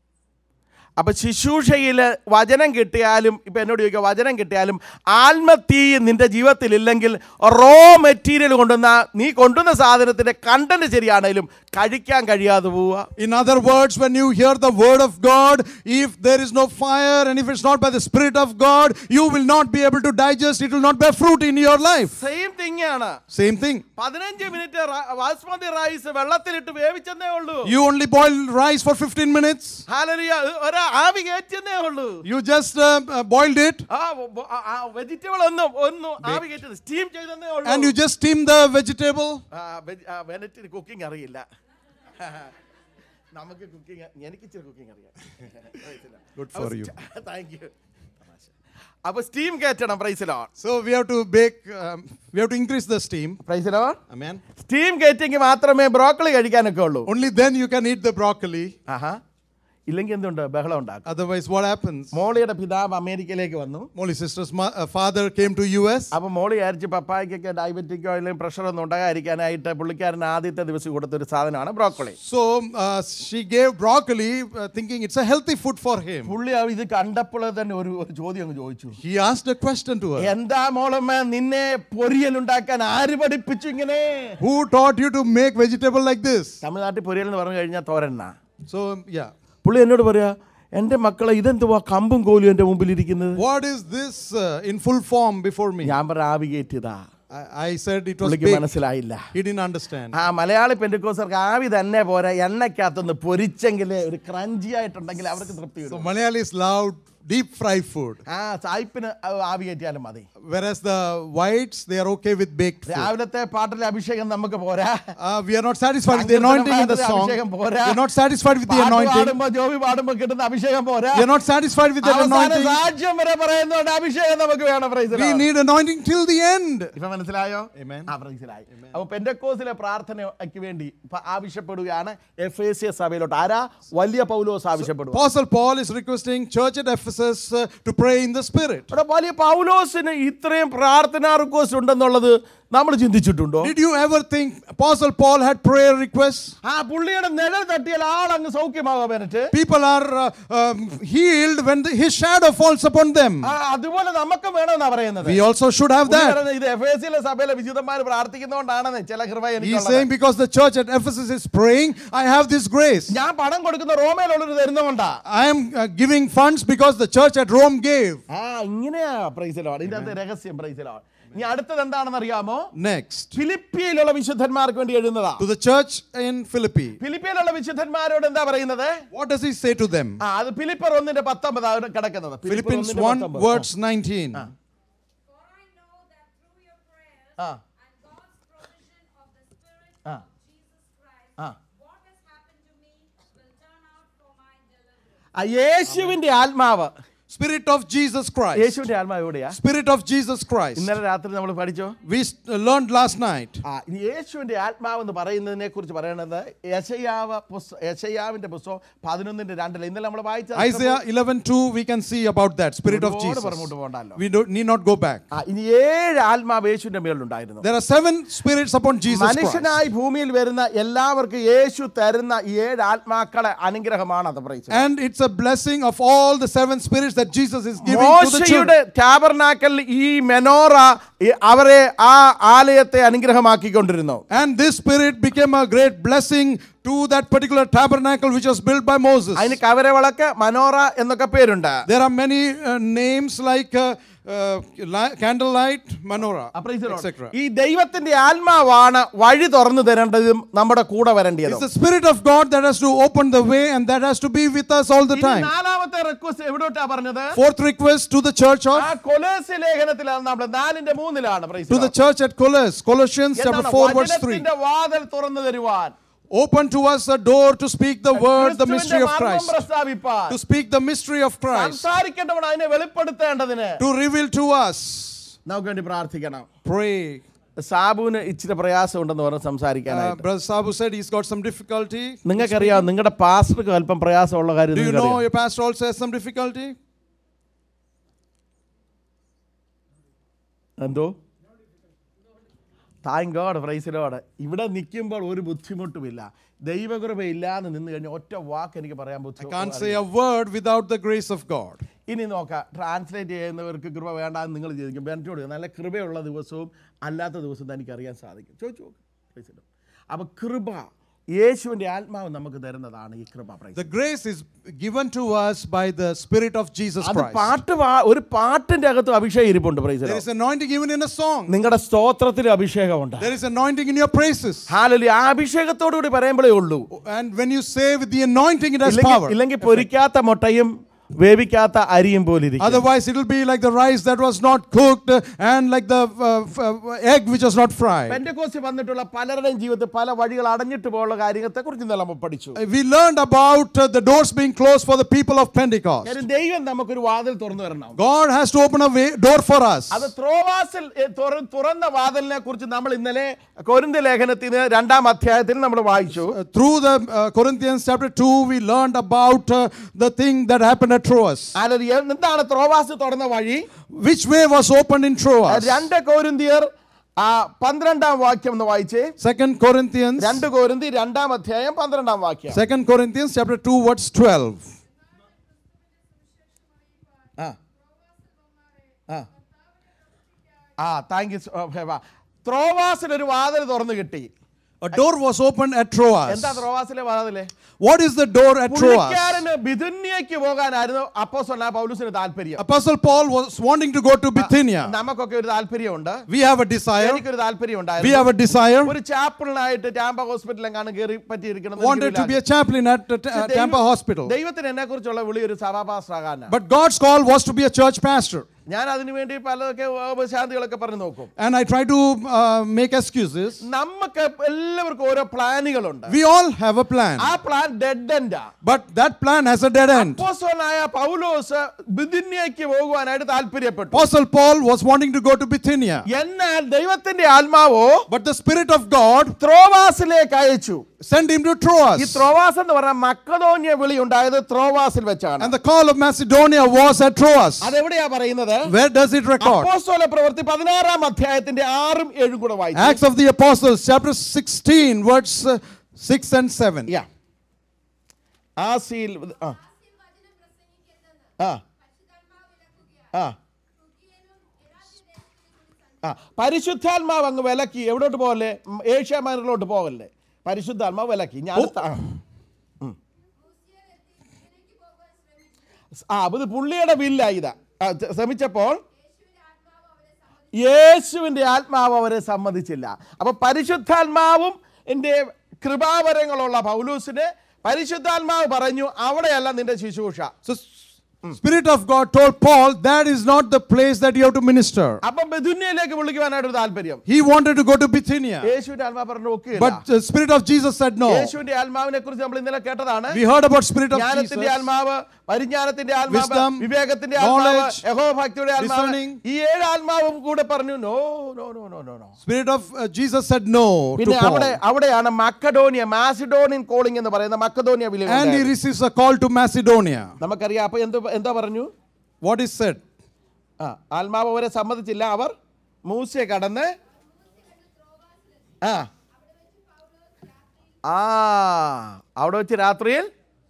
അപ്പൊ ശുശ്രൂഷയിൽ വചനം കിട്ടിയാലും ഇപ്പൊ എന്നോട് ചോദിക്കുക വചനം കിട്ടിയാലും ആത്മതീ നിന്റെ ജീവിതത്തിൽ ഇല്ലെങ്കിൽ റോ മെറ്റീരിയൽ കൊണ്ടുവന്ന നീ കൊണ്ടുവന്ന സാധനത്തിന്റെ കണ്ടന്റ് ശരിയാണേലും കഴിക്കാൻ കഴിയാതെ പോവുക In other words, when you hear the word of God, if there is no fire and if it's not by the Spirit of God, you will not be able to digest, it will not bear fruit in your life. Same thing ആണ് Same thing. പതിനഞ്ച് മിനിറ്റ് ബാസ്മതി റൈസ് വെള്ളത്തിലിട്ട് വേവിച്ചെന്നേ ഉള്ളൂ You only boil rice for 15 minutes, ഹാലരിയ ഒരു ആവി കയറ്റുന്നേ ഉള്ളൂ you just uh, uh, boiled it, ആ വെജിറ്റബിൾ ഒന്നും ഒന്നും ആവി കയറ്റത് സ്റ്റീം ചെയ്തെന്നേ ഉള്ളൂ and you just steam the vegetable. വെനറ്റിന് കുക്കിംഗ് അറിയില്ല നമുക്ക് കുക്കിംഗ് എനിക്ക് ഇച്ചിരി കുക്കിംഗ് അറിയാം Good for you. Thank you അപ്പൊ സ്റ്റീം കയറ്റണം പ്രൈസിലോ So we have to bake, um, we have to increase the steam. പ്രൈസിലോ Amen. സ്റ്റീം കയറ്റിയെങ്കിൽ മാത്രമേ ബ്രോക്കളി കഴിക്കാനൊക്കെ ഉള്ളൂ Only then you can eat the broccoli. ആഹാ ഇല്ലെങ്കിൽ എന്തുണ്ട് ബഹളം ഉണ്ടാക്കും Otherwise, what happens? മോളിയുടെ പിതാവ് അമേരിക്കയിലേക്ക് വന്നു Molly sister's ma- uh, father came to US. അപ്പൊ മോളി വിചാരിച്ച് പപ്പായ്ക്കൊക്കെ ഡയബറ്റിക്കോ അല്ലെങ്കിൽ പ്രഷർ ഒന്നും ഉണ്ടാകാതിരിക്കാനായിട്ട് പുള്ളിക്കാരൻ ആദ്യത്തെ ദിവസം കൊടുത്തൊരു സാധനമാണ് broccoli So uh, she gave broccoli, uh, thinking it's a healthy food for him. പുള്ളി ആ ഇത് കണ്ടപ്പോൾ തന്നെ ഒരു ഒരു ചോദ്യം അങ്ങ് ചോദിച്ചു He asked a question to her എന്താ മോളമ്മ നിന്നെ പൊരിയൽ ഉണ്ടാക്കാൻ ആര് പഠിപ്പിച്ചു ഇങ്ങനെ Who taught you to make vegetable like this? തമിഴ്നാട്ടിൽ പൊരിയൽ എന്ന് പറഞ്ഞു കഴിഞ്ഞാൽ തോരണ്ണ So, yeah. പുള്ളി എന്നോട് പറയാ എൻ്റെ മക്കളെ ഇതെന്തുവാ കമ്പും കോലും എൻ്റെ മുമ്പിൽ ഇരിക്കുന്നത് What is this uh, in full form before me? ഞാൻ പറഞ്ഞ ആവി കയറ്റിയതാ I, I said it was പുള്ളിക്ക് big. മനസ്സിലായില്ല He didn't understand. ആ മലയാളി പെൻഡിക്കോസർക്ക് ആവി തന്നെ പോരാ എണ്ണയ്ക്കകത്തൊന്ന് പൊരിച്ചെങ്കിൽ ഒരു ക്രഞ്ചി ആയിട്ടുണ്ടെങ്കിൽ അവർക്ക് തൃപ്തി So, വരും Malayalis love deep fried food, ആ സായിപ്പിന് അത് ആവി കയറ്റിയാലും മതി whereas the whites, they are okay with baked food. രാവിലത്തെ പാട്ടിലെ അഭിഷേകം നമുക്ക് പോരാ Uh, we are not satisfied with the anointing in the song. We അഭിഷേകം പോരാ are not satisfied with the പാട്ട് anointing. പാടുമ്പോ ജോബി പാടുമ്പോ കിട്ടുന്ന അഭിഷേകം പോരാ We are not satisfied with that അവസാന anointing. സാക്ഷ്യം വരെ പറയുന്നുണ്ട് അഭിഷേകം നമുക്ക് വേണം praise the We Lord. need anointing till the end. ഇപ്പൊ മനസ്സിലായോ Amen. ആ മനസ്സിലായി അപ്പൊ പെന്റക്കോസിലെ പ്രാർത്ഥനയ്ക്ക് വേണ്ടി ഇപ്പൊ ആവശ്യപ്പെടുകയാണ് എഫ് എ സി സഭയിലോട്ട് ആരാ വലിയ പൗലോസ് ആവശ്യപ്പെടുക Apostle Paul is requesting church at Ephesus uh, to pray in the Spirit. ഇവിടെ വലിയ പൗലോസിന് ഇത്രയും പ്രാർത്ഥനാ റിക്വസ്റ്റ് ഉണ്ടെന്നുള്ളത് നമ്മൾ ചിന്തിച്ചിട്ടുണ്ടോ Did you ever think Apostle Paul had prayer requests? ആ പുള്ളിയുടെ നിഴൽ തട്ടിയാൽ ആളങ്ങ് സൗഖ്യമാകാൻ വേണ്ടിട്ട് People are uh, um, healed when the, his shadow falls upon them. ആ അതുപോലെ നമുക്ക് വേണമെന്നാ പറയുന്നത് We also should have പുള്ളി that. പറയുന്നത് ഇത് എഫ് എസ് സിയിലെ സഭയിലെ വിശുദ്ധന്മാർ പ്രാർത്ഥിക്കുന്നതുകൊണ്ടാണെന്ന് ചില കൃപ He's എനിക്ക് saying because the church at Ephesus is praying, I have this grace. ഞാൻ പണം കൊടുക്കുന്ന റോമയിലുള്ളൊരു തരുന്നതുകൊണ്ടാ I am uh, giving funds because the church at Rome gave. ആ ഇങ്ങനെയാ പ്രൈസിലോ ഇതിന്റെ അകത്ത് രഹസ്യം പ്രൈസിലോ ഇനി അടുത്തത് എന്താണെന്ന് അറിയാമോ Next, ഫിലിപ്പിയിലുള്ള വിശുദ്ധന്മാർക്ക് വേണ്ടി എഴുതുന്നതാ to the church in Philippi. ഫിലിപ്പിയിലുള്ള വിശുദ്ധന്മാരോട് എന്താ പറയുന്നത് What does he say to them? ആ അത് ഫിലിപ്പർ ഒന്നിന്റെ പത്തൊമ്പതാണ് കിടക്കുന്നത് ഫിലിപ്പർ Philippians ഒന്നിന്റെ 1, പത്തൊമ്പത്. verse 19. For I know that through your prayers ആ and God's provision of the Spirit Ah. of Jesus Christ, Ah. what has happened to me will turn out for my deliverance. ആ യേശുവിന്റെ ആത്മാവ് Spirit of Jesus Christ. യേശുവിന്റെ ആത്മാവ് എവിടെയാ Spirit of Jesus Christ. ഇന്നലെ രാത്രി നമ്മൾ പഠിച്ചോ We st- learned last night. ആ ഇനി യേശുവിന്റെ ആത്മാവ് എന്ന് പറയുന്നതിനെ കുറിച്ച് പറയണത് യശയാവ് പുസ്ത യശയാവിന്റെ പുസ്തകം പതിനൊന്നിന്റെ രണ്ടില് ഇന്നലെ നമ്മൾ വായിച്ച Isaiah 11:2 we can see about that spirit of ഒരുപാട് Jesus. പുറകോട്ട് പോകണ്ടല്ലോ. We don't, need not go back. ആ, ഇനി ഏഴ് ആത്മാവ് യേശുവിന്റെ മേലുണ്ടായിരുന്നു There are seven spirits upon Jesus Christ. മനുഷ്യനായി ഭൂമിയിൽ വരുന്ന എല്ലാവർക്കും യേശു തരുന്ന ഈ ഏഴ് ആത്മാക്കളെ അനുഗ്രഹമാണ് അത് പറയുന്നത് And it's a blessing of all the seven spirits that Jesus is giving to the മോശയുടെ children. ടാബർനാക്കൽ ഈ മെനോറ ഈ അവരെ ആ ആലയത്തെ അനുഗ്രഹമാക്കിക്കൊണ്ടിരുന്നു And this spirit became a great blessing to that particular tabernacle which was built by Moses. അതിന് കവരവിളക്ക് മനോറ എന്നൊക്കെ പേരുണ്ട് There are many uh, names like uh, uh, li- candlelight, menorah, ആ, praise the Lord. etc. ഈ ദൈവത്തിന്റെ ആത്മാവാണ് വഴി തുറന്നു തരേണ്ടതും നമ്മുടെ കൂടെ It's വരേണ്ടതും the spirit of God that has to open the way and that has to be with us all the ഇനി time. നാലാമത്തെ റിക്വസ്റ്റ് എവിടോട്ടാ പറഞ്ഞത് Fourth request to the church ആ of കൊലേസ് ലേഖനത്തിലാണ് നമ്മൾ നാലിന്റെ മൂന്നിലാണ് praise the to the Lord. church at Coloss, Colossians chapter എന്താണ്? 4 verse 3. വചനത്തിന്റെ വാതിൽ തുറന്നു തരുവാൻ Open to us a door to speak the word, the mystery of ക്രിസ്തുവിന്റെ മർമ്മം Christ. പ്രസ്താവിപ്പാൻ To speak the mystery of Christ. സംസാരിക്കേണ്ടവൻ അതിനെ വെളിപ്പെടുത്തേണ്ടതിന് To reveal to us. നമുക്ക് വേണ്ടി പ്രാർത്ഥിക്കണം Pray. സാബുവിന് ഇച്ചിരി പ്രയാസം ഉണ്ടെന്ന് പറഞ്ഞ് Uh, സംസാരിക്കാനായിട്ട് Brother Sabu said he's got some difficulty. നിങ്ങൾക്കറിയാം നിങ്ങളുടെ പാസ്റ്റർക്ക് അല്പം പ്രയാസമുള്ള കാര്യം Do you നിങ്ങൾക്കറിയാം. know your pastor also has some difficulty? എന്തോ താങ്ക് ഗോഡ് പ്രൈസിലോട് ഇവിടെ നിൽക്കുമ്പോൾ ഒരു ബുദ്ധിമുട്ടുമില്ല ദൈവകൃപ ഇല്ലാന്ന് നിന്ന് കഴിഞ്ഞാൽ ഒറ്റ വാക്ക് എനിക്ക് പറയാൻ I can't ബുദ്ധിമുട്ട് say a word without the grace of God. ഇനി നോക്കാം ട്രാൻസ്ലേറ്റ് ചെയ്യുന്നവർക്ക് കൃപ വേണ്ടാന്ന് നിങ്ങൾ ചിന്തിക്കും ബെനറ്റോട് നല്ല കൃപയുള്ള ദിവസവും അല്ലാത്ത ദിവസവും തനിക്ക് അറിയാൻ സാധിക്കും ചോദിച്ചു നോക്ക് അപ്പോൾ കൃപ യേശുവിൻ്റെ ആത്മാവ് നമുക്ക് തരുന്നതാണ് ഈ കൃപ praise The grace is given to us by the Spirit of Jesus അത് Christ. പാട്ട് പാ- ഒരു പാട്ടിന്റെ അകത്തും അഭിഷേകം ഇരിപ്പുണ്ട് praise There is anointing even in a song. നിങ്ങളുടെ സ്തോത്രത്തിലും അഭിഷേകമുണ്ട് There is anointing in your praises. ഹാലലി ആ അഭിഷേകത്തോടു കൂടി പറയുമ്പോഴേ ഉള്ളൂ And when you say with the anointing, it has ഇല്ലെങ്കിൽ- power. ഇല്ലെങ്കിൽ പൊരിക്കാത്ത മുട്ടയും വേവിക്കാത്ത അരിയും പോലിരിക്കും Otherwise, it will be like the rice that was not cooked and like the uh, f- uh, egg which was not fried. Pentecost വന്നിട്ടുള്ള പലരുടെയും ജീവിതത്തിൽ പല വഴികൾ അടഞ്ഞിട്ട് പോലുള്ള കാര്യത്തെ കുറിച്ച് ഇന്നലെ നമ്മൾ പഠിച്ചു Uh, We learned about uh, the doors being closed for the people of Pentecost. കാര്യം ദൈവം നമുക്കൊരു വാതിൽ തുറന്നു തരണം God has to open a way, door for us. അത് ത്രോവാസിൽ എ, തുറ- തുറന്ന വാതിലിനെ കുറിച്ച് നമ്മൾ ഇന്നലെ കൊരിന്ത ലേഖനത്തിന് രണ്ടാം അധ്യായത്തിൽ നമ്മൾ വായിച്ചു Uh, through the uh, Corinthians chapter 2, we learned about uh, the thing that happened at Troas. അതായത് എന്താണ് ത്രോവാസ് തുറന്ന വഴി Which way was opened in Troas? രണ്ട് കോരിന്തിയർ ആ പന്ത്രണ്ടാം വാക്യം എന്ന് വായിച്ചേ Second Corinthians, രണ്ട് കോരിന്തി രണ്ടാം അധ്യായം പന്ത്രണ്ടാം വാക്യം Second Corinthians chapter 2, verse 12. ആ ആ ആ താങ്ക് യു ത്രോവാസിൽ ഒരു വാതിൽ തുറന്നു കിട്ടി A door was opened at Troas. എന്താ ത്രോവാസിലെ വാതില് What is the door at Troas? പുള്ളിക്കാരന് ബിഥുന്യക്ക് പോകാനായിരുന്നു അപ്പോസ്തലനായ പൗലൂസിന് താല്പര്യം Apostle Paul was wanting to go to Bithynia. നമുക്കൊക്കെ ഒരു താല്പര്യമുണ്ട് We have a desire. എനിക്കൊരു താല്പര്യം We ഉണ്ടായിരുന്നു have a desire. ഒരു ചാപ്പിളിനായിട്ട് ടാമ്പ ഹോസ്പിറ്റലിൽ കാണാൻ കയറി പറ്റിയിരിക്കണം എന്ന് Wanted എനിക്ക് to be a chaplain at uh, പക്ഷേ uh, Tampa ദൈവം- Hospital. ദൈവത്തിന് എന്നെ കുറിച്ചുള്ള വിളി ഒരു സഭാപാസ്റ്ററാകാനാണ് But God's call was to be a church pastor. ഞാൻ അതിനു വേണ്ടി പലതൊക്കെ ഉപശാന്തികളൊക്കെ പറഞ്ഞു നോക്കും And I try to uh, make excuses. നമുക്ക് എല്ലാവർക്കും ഓരോ പ്ലാനുകളുണ്ട് We all have a plan. ആ പ്ലാൻ ഡെഡ് എൻഡാ But that plan has a dead end. അപ്പോസ്തലനായ പൗലോസ് ബിഥുന്യക്ക് പോകുവാനായിട്ട് താല്പര്യപ്പെട്ടു Apostle Paul was wanting to go to Bithynia. എന്നാൽ ദൈവത്തിന്റെ ആത്മാവോ But the Spirit of God ത്രോവാസിലേക്ക് അയച്ചു sent him to ഈ Troas. ത്രോവാസ് എന്ന് പറഞ്ഞ മക്കതോന്യ വിളി ഉണ്ടായത് ത്രോവാസിൽ വെച്ചാണ് And the call of Macedonia was at Troas. അതെവിടെയാ പറയുന്നത് Where does it record? അപ്പോസ്തല പ്രവൃത്തി പതിനാറാം അധ്യായത്തിന്റെ ആറും ഏഴും കൂടെ വായിച്ചു Acts of the Apostles, chapter 16, verse uh, 6 and 7. Yeah. ആസിയിൽ ആ വചനം പ്രസംഗിക്കരുതെന്ന് ആ പരിശുദ്ധാത്മാവ് വിലക്കുകയാണ്. ആ ലുക്കിയനും എറാത്തിദേശത്തിലും ആ പരിശുദ്ധാത്മാവ് അങ്ങ് വിലക്കി എവിടോട്ട് പോകല്ലേ ഉം, ഏഷ്യ മൈനറിലോട്ട് പോകല്ലേ പരിശുദ്ധാത്മാവ് വിലക്കി ഞാൻ അടുത്ത- ആ. ലൂസിയയിലെത്തി ഇതിലേക്ക് പോകാൻ ശ്രമിച്ചു. ആ അത് പുള്ളിയുടെ ബില്ല ഇതാ ആ, ച- ശ്രമിച്ചപ്പോൾ യേശുവിന്റെ ആത്മാവ് അവരെ യേശുവിന്റെ ആത്മാവ് അവരെ സമ്മതിച്ചു. സമ്മതിച്ചില്ല അപ്പൊ പരിശുദ്ധാത്മാവും എൻ്റെ കൃപാവരങ്ങളുള്ള പൗലൂസിന് പരിശുദ്ധാത്മാവ് പറഞ്ഞു അവിടെയല്ല നിന്റെ ശുശ്രൂഷ So, Spirit of God told Paul that is not the place that you have to minister. അപ്പം ബെഥുന്യയിലേക്ക് വിളിക്കുവാനായിട്ട് ഒരു താല്പര്യം He wanted to go to Bithynia. യേശുവിന്റെ ആത്മാ പറഞ്ഞു നോക്കുക But the Spirit of Jesus said no. യേശുവിന്റെ ആത്മാവിനെ കുറിച്ച് നമ്മൾ ഇന്നലെ കേട്ടതാണ് We heard about Spirit of ജ്ഞാനത്തിന്റെ Jesus. ആത്മാവ് പരിജ്ഞാനത്തിന്റെ ആത്മാവ് Wisdom, വിവേകത്തിന്റെ ആത്മാവ് knowledge, യഹോഭക്തിയുടെ ആത്മാവ് discerning. ഈ ഏഴ് ആത്മാവും കൂടെ പറഞ്ഞു no no no no no no Spirit of uh, Jesus said no to പിന്നെ അവിടെ Paul. അവിടെയാണ് മക്കഡോനിയ മാസിഡോണിയൻ കോളിംഗ് എന്ന് പറയുന്ന മക്കഡോനിയ വില And he receives a call to Macedonia. നമുക്കറിയാം അപ്പൊ എന്ത് എന്താ പറഞ്ഞു What is said? ആ ആത്മാവ് അവരെ സമ്മതിച്ചില്ല അവർ മൂസയെ കടന്ന് ആ ആ അവിടെ വെച്ച് രാത്രിയിൽ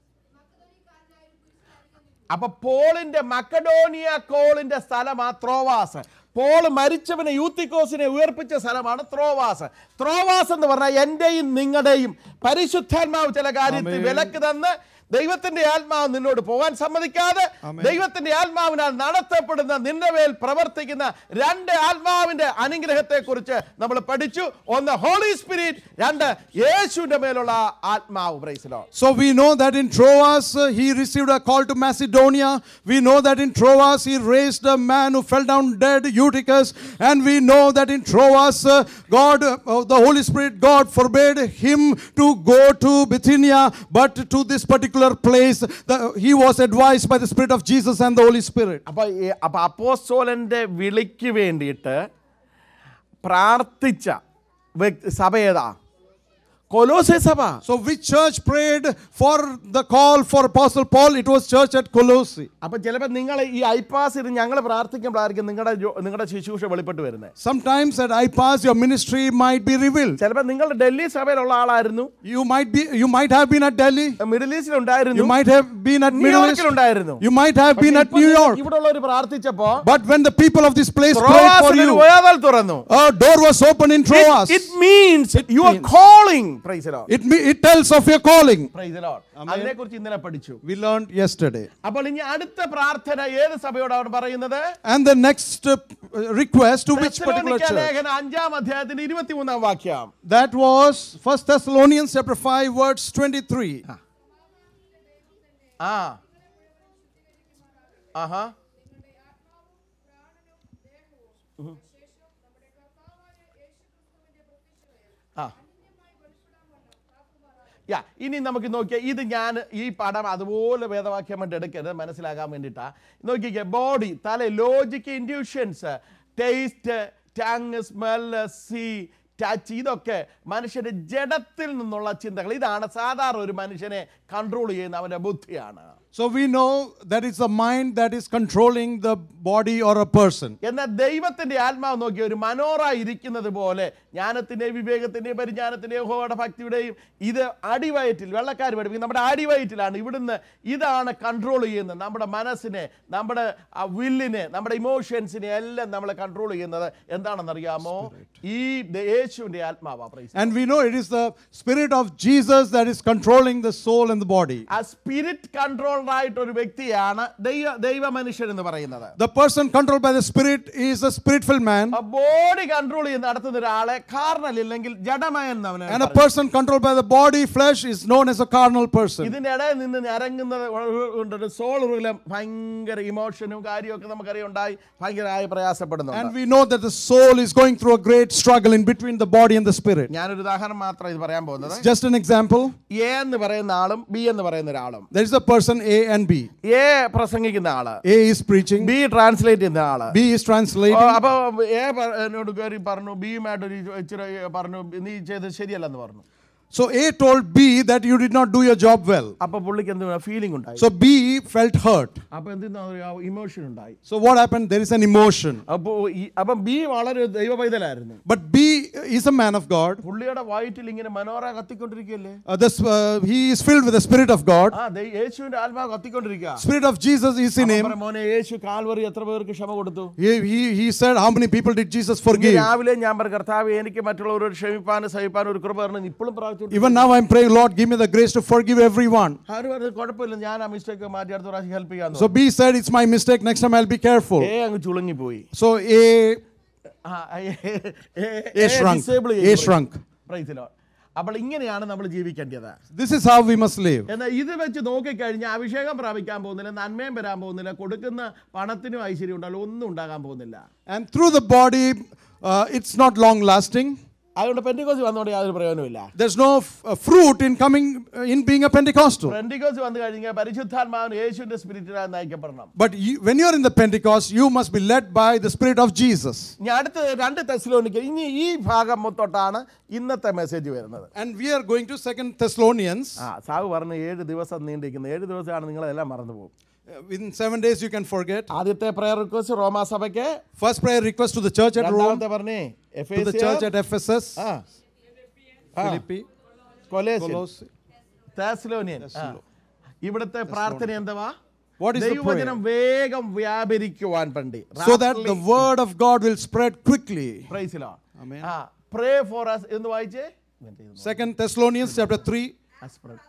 അപ്പൊ പോളിന്റെ മക്കഡോണിയ കോളിന്റെ സ്ഥലമാ ത്രോവാസ് പോൾ മരിച്ചവനെ യൂത്തിക്കോസിനെ ഉയർപ്പിച്ച സ്ഥലമാണ് ത്രോവാസ് ത്രോവാസ് എന്ന് പറഞ്ഞാൽ എന്റെയും നിങ്ങളുടെയും പരിശുദ്ധാത്മാവ് ചില കാര്യത്തിൽ ആമേൻ. വിലക്ക് തന്ന് ദൈവത്തിന്റെ ആത്മാവ് നിന്നോട് പോകാൻ സമ്മതിക്കാതെ ആമേൻ. ദൈവത്തിന്റെ ആത്മാവിനാൽ നടത്തപ്പെടുന്ന നിന്റെ മേൽ പ്രവർത്തിക്കുന്ന രണ്ട് ആത്മാവിന്റെ അനുഗ്രഹത്തെ കുറിച്ച് നമ്മൾ പഠിച്ചു ഒന്ന് ഹോളി സ്പിരിറ്റ് രണ്ട് യേശുവിന്റെ മേലുള്ള ആത്മാവ് പ്രൈസിലോ So we know that in Troas uh, he received a call to Macedonia. We know that in Troas he raised a man who fell down dead, Eutychus. And we know that in Troas uh, God, uh, the Holy Spirit, God forbade him to go to Bithynia, but to this particular place. The, he was advised by the Spirit of Jesus and the Holy Spirit. അപ്പൊ ഈ- അപ്പൊ അപ്പോസ്തോലന്റെ വിളിക്ക് വേണ്ടിയിട്ട് പ്രാർത്ഥിച്ച വ്യക്തി സഭ ഏതാ കൊലോസെ സഭ So which church prayed for the call for Apostle Paul? It was church at Colossae. അപ്പൊ ചിലപ്പോൾ നിങ്ങൾ ഈ ഐപാസ് ഇരുന്ന് ഞങ്ങൾ പ്രാർത്ഥിക്കുമ്പോഴായിരിക്കും നിങ്ങളുടെ ജോ- നിങ്ങളുടെ ശുശ്രൂഷ വെളിപ്പെട്ട് വരുന്നത് Sometimes at IPAS your ministry might be revealed. ചിലപ്പോൾ നിങ്ങൾ ഡൽഹി സഭയിലുള്ള ആളായിരുന്നു You might be you might have been at Delhi. Middle ഈസ്റ്റിൽ ഉണ്ടായിരുന്നു You might have been at Middle East. ന്യൂയോർക്കിൽ ഉണ്ടായിരുന്നു You might have been at New York. ഇവിടെ ഉള്ളവർ പ്രാർത്ഥിച്ചപ്പോ But when the people of this place prayed for ത്രോവാസിൽ ഒരു you, വേദൽ തുറന്നു a door was open in Troas. It means you are means- calling praise Lord It, me- it tells of your calling. Praise Lord അതിനെ കുറിച്ച് ഇന്നലെ പഠിച്ചു We learned yesterday. അപ്പോൾ ഇനി അടുത്ത പ്രാർത്ഥന ഏത് സഭയോടാണ് പറയുന്നത് And the next uh, request to which particular തെസ്സലോനിക്ക church? ലേഖനം അഞ്ചാം അധ്യായത്തിന്റെ ഇരുപത്തിമൂന്നാം വാക്യം That was First Thessalonians chapter 5 verse 23. ആ ആഹാ ആ യാ ഇനി നമുക്ക് നോക്കിയാൽ ഇത് ഞാൻ ഈ പടം അതുപോലെ വേദവാക്യമായിട്ട് എടുക്കരുത് മനസ്സിലാകാൻ വേണ്ടിയിട്ടാ നോക്കിക്കേ ബോഡി തല logic intuitions taste tongue smell see touch ഇതൊക്കെ മനുഷ്യന്റെ ജഡത്തിൽ നിന്നുള്ള ചിന്തകൾ ഇതാണ് സാധാരണ ഒരു മനുഷ്യനെ കൺട്രോൾ ചെയ്യുന്ന അവന്റെ ബുദ്ധിയാണ് So we know that it's the mind that is controlling the body or a person. എന്നാൽ ദൈവത്തിന്റെ ആത്മാവ് നോക്കി ഒരു മനോറ ഇരിക്കുന്നത് പോലെ ജ്ഞാനത്തിന്റെയും വിവേകത്തിന്റെയും പരിജ്ഞാനത്തിന്റെയും ഹോയുടെ ഭക്തിയുടെയും ഇത് അടിവയറ്റിൽ വെള്ളക്കാർ പഠിപ്പിക്കും നമ്മുടെ അടിവയറ്റിലാണ് ഇവിടുന്ന് ഇതാണ് കൺട്രോൾ ചെയ്യുന്നത് നമ്മുടെ മനസ്സിനെ നമ്മുടെ ആ വില്ലിനെ നമ്മുടെ ഇമോഷൻസിനെ എല്ലാം നമ്മളെ കൺട്രോൾ ചെയ്യുന്നത് എന്താണെന്നറിയാമോ ഈ ദ- യേശുവിന്റെ ആത്മാവാ praise And we know it is the spirit of Jesus that is controlling the soul and the body. ആ സ്പിരിറ്റ് കൺട്രോൾഡ് ആയിട്ട് ഒരു വ്യക്തിയാണ് ദൈവ ദൈവ മനുഷ്യൻ എന്ന് പറയുന്നത് The person controlled by the spirit is a spiritful man. Body control ചെയ്ത് നടത്തുന്ന ഒരാളെ കാർണൽ ഇല്ലെങ്കിൽ ജഡമയൻ എന്ന് അവനെ And a പറയും. person controlled by the body, flesh, is known as a carnal person. ഇതിന്റെ ഇടയിൽ നിന്ന് ഞരങ്ങുന്നത് ഉണ്ട് സോൾ ഉരുളം ഭയങ്കര ഇമോഷനും കാര്യമൊക്കെ നമുക്കറിയാം ഉണ്ടായി ഭയങ്കരമായി And പ്രയാസപ്പെടുന്നുണ്ട് we know that the soul is going through a great struggle in between the body and the spirit. ഞാനൊരു ഉദാഹരണം മാത്രം ഇത് പറയാൻ പോകുന്നത് Just an example എ എന്ന് പറയുന്ന ആളും ബി എന്ന് പറയുന്ന ഒരാളും there is a person A and B. A പ്രസംഗിക്കുന്ന ആള് A is preaching, B translate ചെയ്യുന്ന ആള് B is translating. ഓ, അപ്പൊ എ പ- എന്നോട് കയറി പറഞ്ഞു ബിയുമായിട്ട് ഒരു ഇച്ചിരി പറഞ്ഞു നീ ചെയ്തത് ശരിയല്ലെന്ന് പറഞ്ഞു So A told B that you did not do your job well. അപ്പൊ പുള്ളിക്ക് എന്ത് ഫീലിംഗ് ഉണ്ടായി So B felt hurt. അപ്പൊ എന്തെന്നാ ഇമോഷൻ ഉണ്ടായി So what happened? There is an emotion. അപ്പൊ ഈ- അപ്പൊ ബി വളരെ ദൈവ പൈതലായിരുന്നു But B is a man of God. പുള്ളിയുടെ വയറ്റിൽ ഇങ്ങനെ മനോര കത്തിക്കൊണ്ടിരിക്കുകയല്ലേ Uh, this, uh, he is filled with the Spirit of God. ആ ദൈ- യേശുവിന്റെ ആത്മാവ് കത്തിക്കൊണ്ടിരിക്കുക Spirit of Jesus is in him. മോനെ യേശു കാൽവറി എത്ര പേർക്ക് ക്ഷമ കൊടുത്തു He, he, he said, How many people did Jesus ഇന്ന് forgive? രാവിലെ ഞാൻ പറഞ്ഞു കർത്താവ് എനിക്ക് മറ്റുള്ളവരോട് ക്ഷമിപ്പാനും സഹിപ്പാനും ഒരു കൃപ പറഞ്ഞു ഇപ്പോഴും പ്രാർത്ഥിച്ചു Even now I'm praying, Lord, give me the grace to forgive everyone. ആര് പറഞ്ഞു കുഴപ്പമില്ല ഞാൻ ആ മിസ്റ്റേക്ക് മാറ്റി അടുത്ത പ്രാവശ്യം ഹെൽപ്പ് ചെയ്യാൻ So B said, It's my mistake. Next time I'll be careful. ഏ അങ്ങ് ചുളുങ്ങി പോയി So A ആ, ഏ- ഏ- A ഏ shrunk. disable A ചെയ്തു. shrunk. Praise the Lord. അപ്പോൾ ഇങ്ങനെയാണ് നമ്മൾ ജീവിക്കേണ്ടത് This is how we must live. എന്നാൽ ഇത് വെച്ച് നോക്കിക്കഴിഞ്ഞാൽ അഭിഷേകം പ്രാപിക്കാൻ പോകുന്നില്ല നന്മയും വരാൻ പോകുന്നില്ല കൊടുക്കുന്ന പണത്തിനും ഐശ്വര്യം ഉണ്ടാവില്ല ഒന്നും ഉണ്ടാകാൻ പോകുന്നില്ല And through the body, uh, it's not long lasting. അതുകൊണ്ട് പെൻറ്റിക്കോസ് വന്നുകൊണ്ട് യാതൊരു പ്രയോജനമില്ല There's no f- uh, fruit in coming uh, in being a Pentecostal. Pentecost വന്നു കഴിഞ്ഞാൽ പരിശുദ്ധാത്മാവിന് യേശുവിന്റെ സ്പിരിറ്റിനായി നയിക്കപ്പെടണം But you, when you're in the Pentecost, you must be led by the Spirit of Jesus. ഇനി അടുത്ത രണ്ട് തെസ്ലോനിക്ക് ഇനി ഈ ഭാഗം തൊട്ടാണ് ഇന്നത്തെ മെസ്സേജ് വരുന്നത് And we are going to Second Thessalonians. ആ സാവ് പറഞ്ഞ് ഏഴ് ദിവസം നീണ്ടിരിക്കുന്നത് ഏഴ് ദിവസമാണ് നിങ്ങളെല്ലാം മറന്നു പോകും Uh, Within seven days, you can forget. ആദ്യത്തെ പ്രയർ റിക്വസ്റ്റ് റോമാ സഭയ്ക്ക് First prayer request to the church at Rome, രണ്ടാമത്തെ പറഞ്ഞേ to the church at Ephesus, ആ ആ. Philippi, കൊലേസ്യൻ Colossae. തെസ്ലോനിയൻ ആ. ഇവിടുത്തെ പ്രാർത്ഥന എന്തുവാ What is the ദൈവവചനം വേഗം വ്യാപരിക്കുവാൻ പണ്ടി So that the word of God will spread quickly. പ്രൈസിലോ Amen. ആ പ്രേ ഫോർ us എന്ന് വായിച്ചേ Second Thessalonians chapter 3. ആ, spread.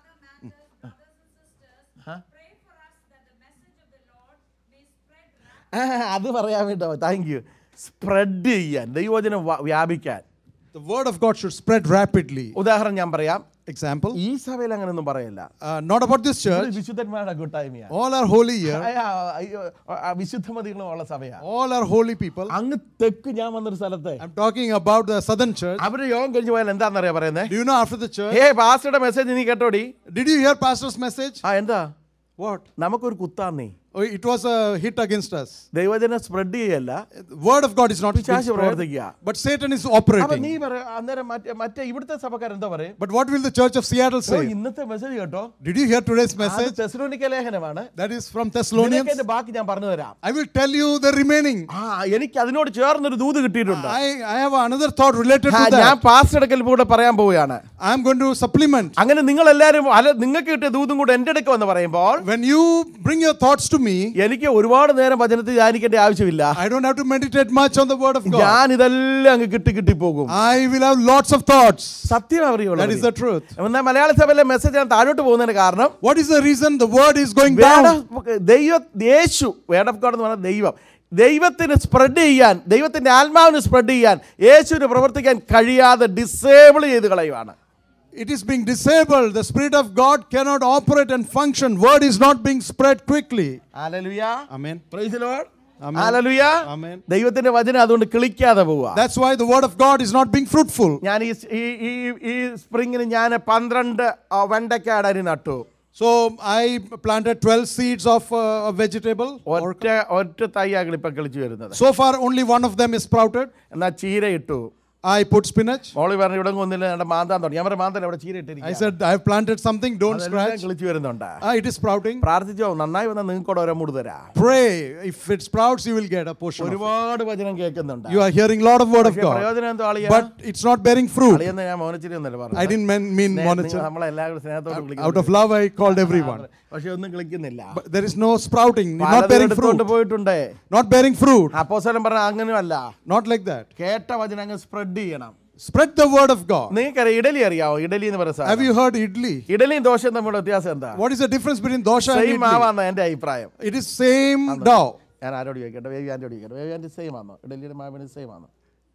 Pray for us that the message of the Lord may spread rapidly. ആ, അത് പറയാൻ വേണ്ടോ താങ്ക് യു സ്പ്രെഡ് ചെയ്യാൻ ദൈവവചനം വ- വ്യാപിക്കാൻ The word of God should spread rapidly. ഉദാഹരണം ഞാൻ പറയാം Example. ഈ സഭയിൽ അങ്ങനെയൊന്നും പറയില്ല Uh, not about this ഇത് church. വിശുദ്ധന്മാരുടെ കൂട്ടായ്മയാ All are holy here. അയ്യ, അയ്യോ, ആ, വിശുദ്ധമതികളും ഉള്ള സഭയാ All are holy people. അങ്ങ് തെക്ക് ഞാൻ വന്നൊരു സ്ഥലത്ത് I'm talking about the southern church. അവര് യോഗം കഴിഞ്ഞ് പോയാൽ എന്താണെന്നറിയാ പറയുന്നത് Do you know after the church? ഏ പാസ്റ്ററുടെ മെസ്സേജ് നീ കേട്ടോടി Did you hear pastor's message? ആ എന്താ What? നമുക്കൊരു കുത്താന്നേ Oh, it was a hit against us. ദൈവജനം സ്പ്രെഡ് ചെയ്യല്ല The word of God is not being പിശാച് spread, പ്രവർത്തിക്കുക but Satan is അപ്പൊ operating. നീ പറ അന്നേരം മറ്റേ മറ്റേ ഇവിടുത്തെ സഭക്കാരെന്താ പറയും But what will the church of Seattle oh, say? ഇന്നത്തെ മെസ്സേജ് കേട്ടോ Did you hear today's അത് message? തെസ്സലോനിക്ക ലേഖനമാണ് That is from നിനക്ക് Thessalonians. എന്റെ ബാക്കി ഞാൻ പറഞ്ഞു തരാം I will tell you the remaining. ആ എനിക്ക് അതിനോട് ചേർന്നൊരു ദൂത് കിട്ടിയിട്ടുണ്ട് I, I have another thought related ആ, to ഞാൻ that. പാസ്റ്റ് എടുക്കൽ കൂടെ പറയാൻ പോവുകയാണ് I am going to supplement. അങ്ങനെ നിങ്ങൾ എല്ലാവരും അല്ല നിങ്ങൾക്ക് കിട്ടിയ ദൂതും കൂടെ എന്റെ അടുക്ക് വന്ന് പറയുമ്പോൾ When you bring your thoughts to me, എനിക്ക് ഒരുപാട് നേരം വചനത്തിൽ ധ്യാനിക്കേണ്ട ആവശ്യമില്ല I don't have to meditate much on the word of God. ഞാൻ ഇതെല്ലാം അങ്ങ് കിട്ടി കിട്ടി പോകും I will have lots of thoughts. സത്യം That is the അറിയുള്ളൂ truth. എന്നാൽ മലയാള സഭയിലെ മെസ്സേജ് ഞാൻ താഴോട്ട് പോകുന്നതിന് കാരണം What is the reason the word is going Word down? of- ദൈവ യേശു വേർഡ് ഓഫ് ഗോഡ് എന്ന് പറഞ്ഞാൽ ദൈവം ദൈവത്തിന് സ്പ്രെഡ് ചെയ്യാൻ ദൈവത്തിന്റെ ആത്മാവിന് സ്പ്രെഡ് ചെയ്യാൻ യേശുവിന് പ്രവർത്തിക്കാൻ കഴിയാതെ ഡിസേബിൾ ചെയ്ത് കളയുവാണ് It is being disabled. The Spirit of God cannot operate and function. Word is not being spread quickly. Hallelujah. Amen. Praise the Lord. Amen. Hallelujah. Amen. ദൈവത്തിന്റെ വചനം അതുകൊണ്ട് കിളിക്കാതെ പോവുക That's why the word of God is not being fruitful. ഞാൻ ഈ ഈ ഈ ഈ സ്പ്രിങ്ങിന് ഞാൻ പന്ത്രണ്ട് ആ, വെണ്ടയ്ക്കാട് അരി നട്ടു So I planted 12 seeds of uh, a vegetable. ഒറ്റ ഒറ്റ തൈയാകൾ ഇപ്പൊ കിളിച്ചു വരുന്നത് So far, only one of them is sprouted. എന്നാ ചീര ഇട്ടു I put spinach. മോളി പറഞ്ഞു ഇവിടെ ഒന്നില്ല എന്റെ മാന്താൻ തുടങ്ങി ഞാൻ പറഞ്ഞു മാന്താൻ അവിടെ ചീര I ഇട്ടിരിക്കും said, I've planted something, don't scratch. കിളിച്ചു വരുന്നുണ്ട് Ah, it is sprouting. പ്രാർത്ഥിച്ചോ നന്നായി വന്നാൽ നിങ്ങൾക്ക് കൂടെ ഓരോ മൂട് തരാം Pray. If it sprouts, you will get a portion. Of it. ഒരുപാട് വചനം കേൾക്കുന്നുണ്ട് You are hearing a lot of word of പക്ഷേ God. പ്രയോജനം എന്തോ അളിയ But it's not bearing fruit. അളിയെന്ന് ഞാൻ മോനച്ചിരി ഒന്നല്ല I പറഞ്ഞു didn't mean, mean monitor. നമ്മളെല്ലാവരും സ്നേഹത്തോട് Out വിളിക്കുന്നു of love, I called everyone. പക്ഷെ ഒന്നും കളിക്കുന്നില്ല But there is no sprouting, not പലതും bearing എടുത്തുകൊണ്ട് fruit. പോയിട്ടുണ്ട് Not bearing fruit. അപ്പോസ്തലൻ പറഞ്ഞ അങ്ങനെയല്ല Not like that. കേട്ട വചനം അങ്ങ് സ്പ്രെഡ് ചെയ്യണം Spread the word of God. നിങ്ങൾക്കറിയാം ഇഡലി അറിയാവോ ഇഡലി എന്ന് പറയുന്ന Have സാധനം. you heard idli? ഇഡലിയും ദോശയും തമ്മിലുള്ള വ്യത്യാസം എന്താ What is the difference between dosha and same idli? ആവാന്ന എന്റെ അഭിപ്രായം It is same dough. ഞാൻ ആരോട് ചോദിക്കട്ടെ വേവി ആൻറ്റി ചോദിക്കട്ടെ വേവി ആൻറ്റി സെയിം ആണോ ഇഡലിയുടെ മാവിന് സെയിം ആണോ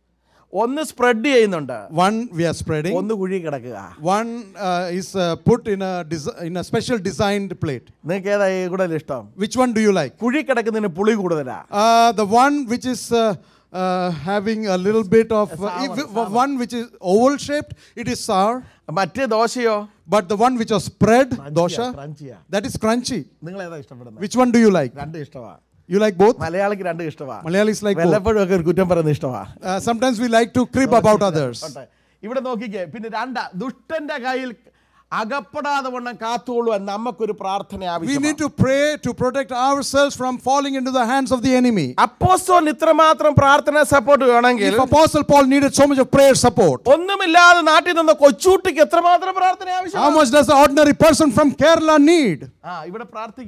ഒന്ന് സ്പ്രെഡ് ചെയ്യുന്നുണ്ട് One we are spreading. ഒന്ന് കുഴി കിടക്കുക One uh, is uh, put in a desi- in a special designed plate. നിങ്ങൾക്ക് ഏതാ കൂടുതൽ ഇഷ്ടം Which one do you like? കുഴി കിടക്കുന്നതിന് പുളി കൂടുതലാ Uh, the one which is uh, uh, having a little bit of uh, Sour, if- one which is oval shaped, it is sour. മറ്റേ ദോശയോ But the one which was spread, dosha, ക്രഞ്ചിയാ that is crunchy. നിങ്ങൾ ഏതാ ഇഷ്ടപ്പെടുന്നത് Which one do you like? രണ്ടും ഇഷ്ടമാ You like both? മലയാളിക്ക് രണ്ടും ഇഷ്ടമാ Malayalis like both. വല്ലപ്പോഴും ഒക്കെ ഒരു കുറ്റം പറയുന്നത് ഇഷ്ടമാ Uh, sometimes we like to crib about others. ഉണ്ട്. ഇവിടെ നോക്കിക്കേ പിന്നെ രണ്ട ദുഷ്ടന്റെ കയ്യിൽ അകപ്പെടാതെ വണ്ണം കാത്തുകൊള്ളുവാൻ നമുക്കൊരു പ്രാർത്ഥന We ആവശ്യമാണ് need to pray to protect ourselves from falling into the hands of the enemy. അപ്പോസ്തോലിന് ഇത്രമാത്രം പ്രാർത്ഥന സപ്പോർട്ട് വേണമെങ്കിൽ If Apostle Paul needed so much of prayer support, ഒന്നുമില്ലാതെ നാട്ടിൽ നിന്ന് കൊച്ചൂട്ടിക്ക് എത്രമാത്രം പ്രാർത്ഥന how ആവശ്യമാണ് much does the ordinary person from Kerala need? ആ ഇവിടെ പ്രാർത്ഥിക്കുക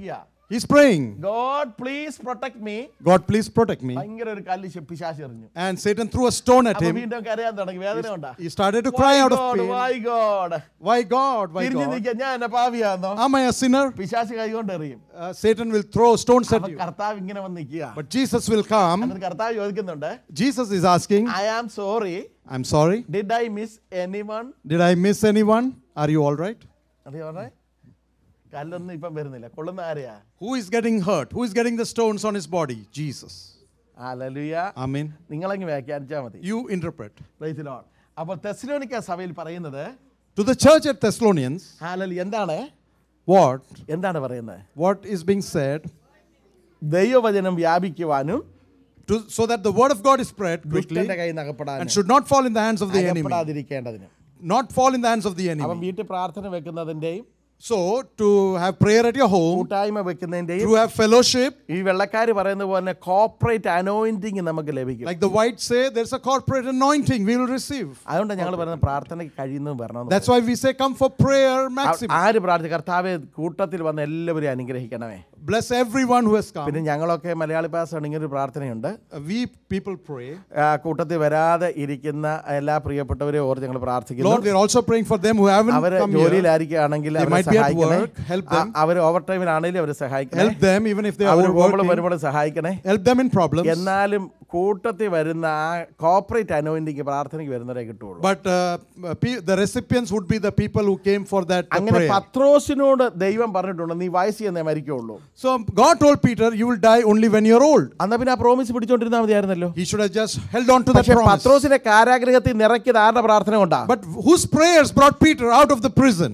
He's praying, God please protect me God, please protect me. ഭയങ്കര ഒരു കല്ല് ശ- പിശാച് എറിഞ്ഞു And Satan threw a stone at അപ്പൊ him. വീണ്ടും കരയാൻ തുടങ്ങി വേദന ഉണ്ടാ He started to cry out of pain. Why God Why God? Why തിരിഞ്ഞു God? നിൽക്കാൻ ഞാൻ എന്നെ പാവിയാന്നോ Am I a sinner? പിശാച് കൈകൊണ്ട് എറിയും Uh, Satan will throw stones at അപ്പൊ you. കർത്താവ് ഇങ്ങനെ വന്ന് നിൽക്കുക But Jesus will come. എന്നിട്ട് കർത്താവ് ചോദിക്കുന്നുണ്ട് Jesus is asking, I am sorry I'm sorry. Did I miss anyone Did I miss anyone? Are you all right? അറിയോ പറഞ്ഞേ കല്ലൊന്നും ഇപ്പം വരുന്നില്ല കൊള്ളുന്ന ആരെയാ Who is getting hurt? Who is getting the stones on his body? Jesus. Alleluia Amen. നിങ്ങളങ്ങ് വ്യാഖ്യാനിച്ചാൽ മതി You interpret. Praise the Lord. അപ്പോൾ തെസ്ലോനിക്ക സഭയിൽ പറയുന്നത് To the church at Thessalonians, ഹാലലി എന്താണ് what? എന്താണ് പറയുന്നത് What is being said? ദൈവവചനം വ്യാപിക്കുവാനും To, so that the word of God is spread quickly ദുഷ്ടന്റെ കൈ and നകപ്പെടാനും should not fall in the hands of the enemy. അകപ്പെടാതിരിക്കേണ്ടതിനും Not fall in the hands of the അവൻ enemy. വീട്ടിൽ പ്രാർത്ഥന വെക്കുന്നതിന്റെയും So, to have prayer at your home, കൂട്ടായ്മ വെക്കുന്നതിന്റെയും to have fellowship, ഈ വെള്ളക്കാർ പറയുന്ന പോലെ കോപ്പറേറ്റ് അനോയിന്റിങ് നമുക്ക് ലഭിക്കും like the whites say, there's a corporate anointing we will receive. അതുകൊണ്ട് ഞങ്ങൾ പറയുന്നത് പ്രാർത്ഥനയ്ക്ക് കഴിയുന്നതും വരണം That's why we say, come for prayer maximum. ആര് പ്രാർത്ഥിക്കും കർത്താവ് കൂട്ടത്തിൽ വന്ന് എല്ലാവരെയും അനുഗ്രഹിക്കണമേ Bless everyone who has come. പിന്നെ ഞങ്ങളൊക്കെ മലയാളി ഭാഷ ഇങ്ങനെ ഒരു പ്രാർത്ഥനയുണ്ട് Uh, We people pray. ആ, കൂട്ടത്തിൽ വരാതെ ഇരിക്കുന്ന എല്ലാ പ്രിയപ്പെട്ടവരെയും ഓർത്ത് ഞങ്ങൾ പ്രാർത്ഥിക്കുന്നു Lord, we're also praying for them who haven't അവര് come here. ജോലിയിലായിരിക്കുകയാണെങ്കിൽ They അവരെ might be at സഹായിക്കണേ work. Help them. അവർ ഓവർ ടൈമിലാണെങ്കിലും അവരെ സഹായിക്കണേ Help them even if they are അവർ പ്രോബ്ലം overworking. വരുമ്പോൾ സഹായിക്കണേ Help them in problems. എന്നാലും കൂട്ടത്തിൽ വരുന്ന ആ കോപ്പറേറ്റ് അനോയിന്റിക്ക് പ്രാർത്ഥനയ്ക്ക് വരുന്നവരെ കിട്ടുള്ളൂ But uh, pe- the recipients would be the people who came for that uh, അങ്ങനെ prayer. പത്രോസിനോട് ദൈവം പറഞ്ഞിട്ടുണ്ട് നീ വയസ്സ് ചെന്നേ മരിക്കുള്ളൂ So God told Peter, You will die only when you're old. അന്നാ പിന്നെ ആ പ്രോമിസ് പിടിച്ചോണ്ടിരുന്നാൽ മതിയായിരുന്നല്ലോ He should have just held on to that പക്ഷെ promise. പത്രോസിനെ കാരാഗ്രഹത്തിൽ നിറയ്ക്കിയത് ആരുടെ പ്രാർത്ഥന കൊണ്ടാ But whose prayers brought Peter out of the prison?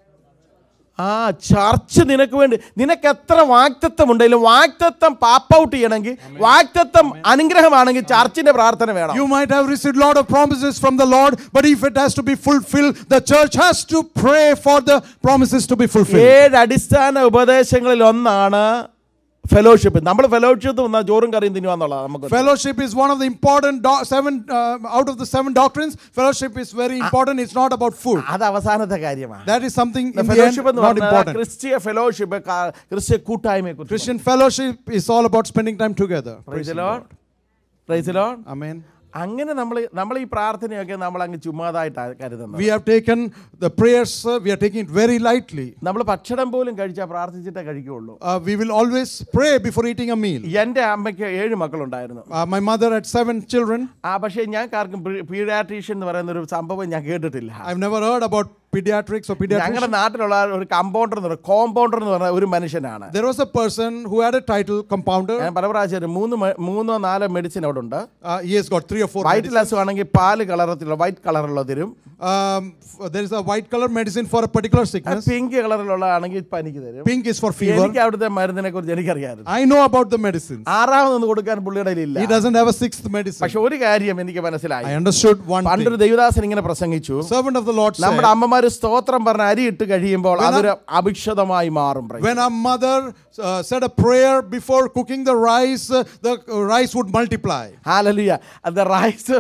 ആ ചർച്ച് നിനക്ക് വേണ്ടി നിനക്ക് എത്ര വാക്തത്വം ഉണ്ടെങ്കിലും വാക്തത്വം പാപ്പ് ഔട്ട് ചെയ്യണമെങ്കിൽ വാക്തത്വം അനുഗ്രഹമാണെങ്കിൽ ചർച്ചിന്റെ പ്രാർത്ഥന വേണം You might have received a lot of promises from the Lord, but if it has to be fulfilled, the church has to pray for the promises to be fulfilled. ഏഴ് അടിസ്ഥാന ഉപദേശങ്ങളിൽ ഒന്നാണ് ഫെലോഷിപ്പ് നമ്മൾ ഫെലോഷിപ്പ് വന്നാൽ ചോറും കറിയും തിന്നുവാന്നുള്ളതാണ് നമുക്ക് Fellowship is one of the important do- seven uh, out of the seven doctrines. Fellowship is very important. It's not about food. അത് അവസാനത്തെ കാര്യമാണ് That is something in the end fellowship എന്ന് not പറഞ്ഞാൽ important. ക്രിസ്തീയ ഫെലോഷിപ്പ് ക്രിസ്ത്യ കൂട്ടായ്മയെ കുറിച്ച് Christian fellowship is all about spending time together. Praise Lord praise Lord Amen. അങ്ങനെ നമ്മൾ നമ്മൾ ഈ പ്രാർത്ഥനയൊക്കെ നമ്മൾ അങ്ങ് ചുമ്മാതായിട്ടാണ് കരുതുന്നത് We have taken the prayers, uh, we are taking it very lightly. നമ്മൾ ഭക്ഷണം പോലും കഴിച്ചാൽ പ്രാർത്ഥിച്ചിട്ടേ കഴിക്കുള്ളൂ Uh, we will always pray before eating a meal. എൻ്റെ അമ്മയ്ക്ക് ഏഴ് മക്കളുണ്ടായിരുന്നു Uh, my mother had seven children. ആ പക്ഷേ ഞാൻ ആർക്കും പീഡിയാട്രീഷ്യൻ എന്ന് പറയുന്ന ഒരു സംഭവം ഞാൻ കേട്ടിട്ടില്ല I've never heard about pediatrics or ഞങ്ങളുടെ pediatrician. നാട്ടിലുള്ള ഒരു കമ്പൗണ്ടർ എന്ന് പറയുന്നത് കോമ്പൗണ്ടർ എന്ന് പറഞ്ഞ ഒരു മനുഷ്യനാണ് There was a person who had a title, compounder. ഞാൻ പല പ്രാവശ്യം മൂന്ന് മെ- മൂന്നോ നാലോ മെഡിസിൻ അവിടെ ഉണ്ട് Uh, he has got three or four. White medicines. ലാസ് ആണെങ്കിൽ പാല് കളറത്തിലുള്ള വൈറ്റ് കളറുള്ള തരും Um, f- there is a white color medicine for a particular sickness. Pink കളറിലുള്ള ആണെങ്കിൽ പനിക്ക് തരും Pink is for fever. എനിക്ക് അവിടുത്തെ മരുന്നിനെ കുറിച്ച് എനിക്കറിയാമായിരുന്നു I know about the medicines. ആറാമതൊന്നും കൊടുക്കാൻ പുള്ളിയുടെ ഇല്ല He doesn't have a sixth medicine. പക്ഷെ ഒരു കാര്യം എനിക്ക് മനസ്സിലായി I understood one പണ്ടൊരു thing. ദൈവദാസൻ ഇങ്ങനെ പ്രസംഗിച്ചു Servant of the Lord said, നമ്മുടെ അമ്മമാര് സ്തോത്രം പറഞ്ഞ അരി ഇട്ട് കഴിയുമ്പോൾ When അതൊരു അഭിക്ഷതമായി മാറും praise. when our mother uh, said a prayer before cooking the rice, uh, the uh, rice would multiply. ഹാലലിയ അത് റൈസ്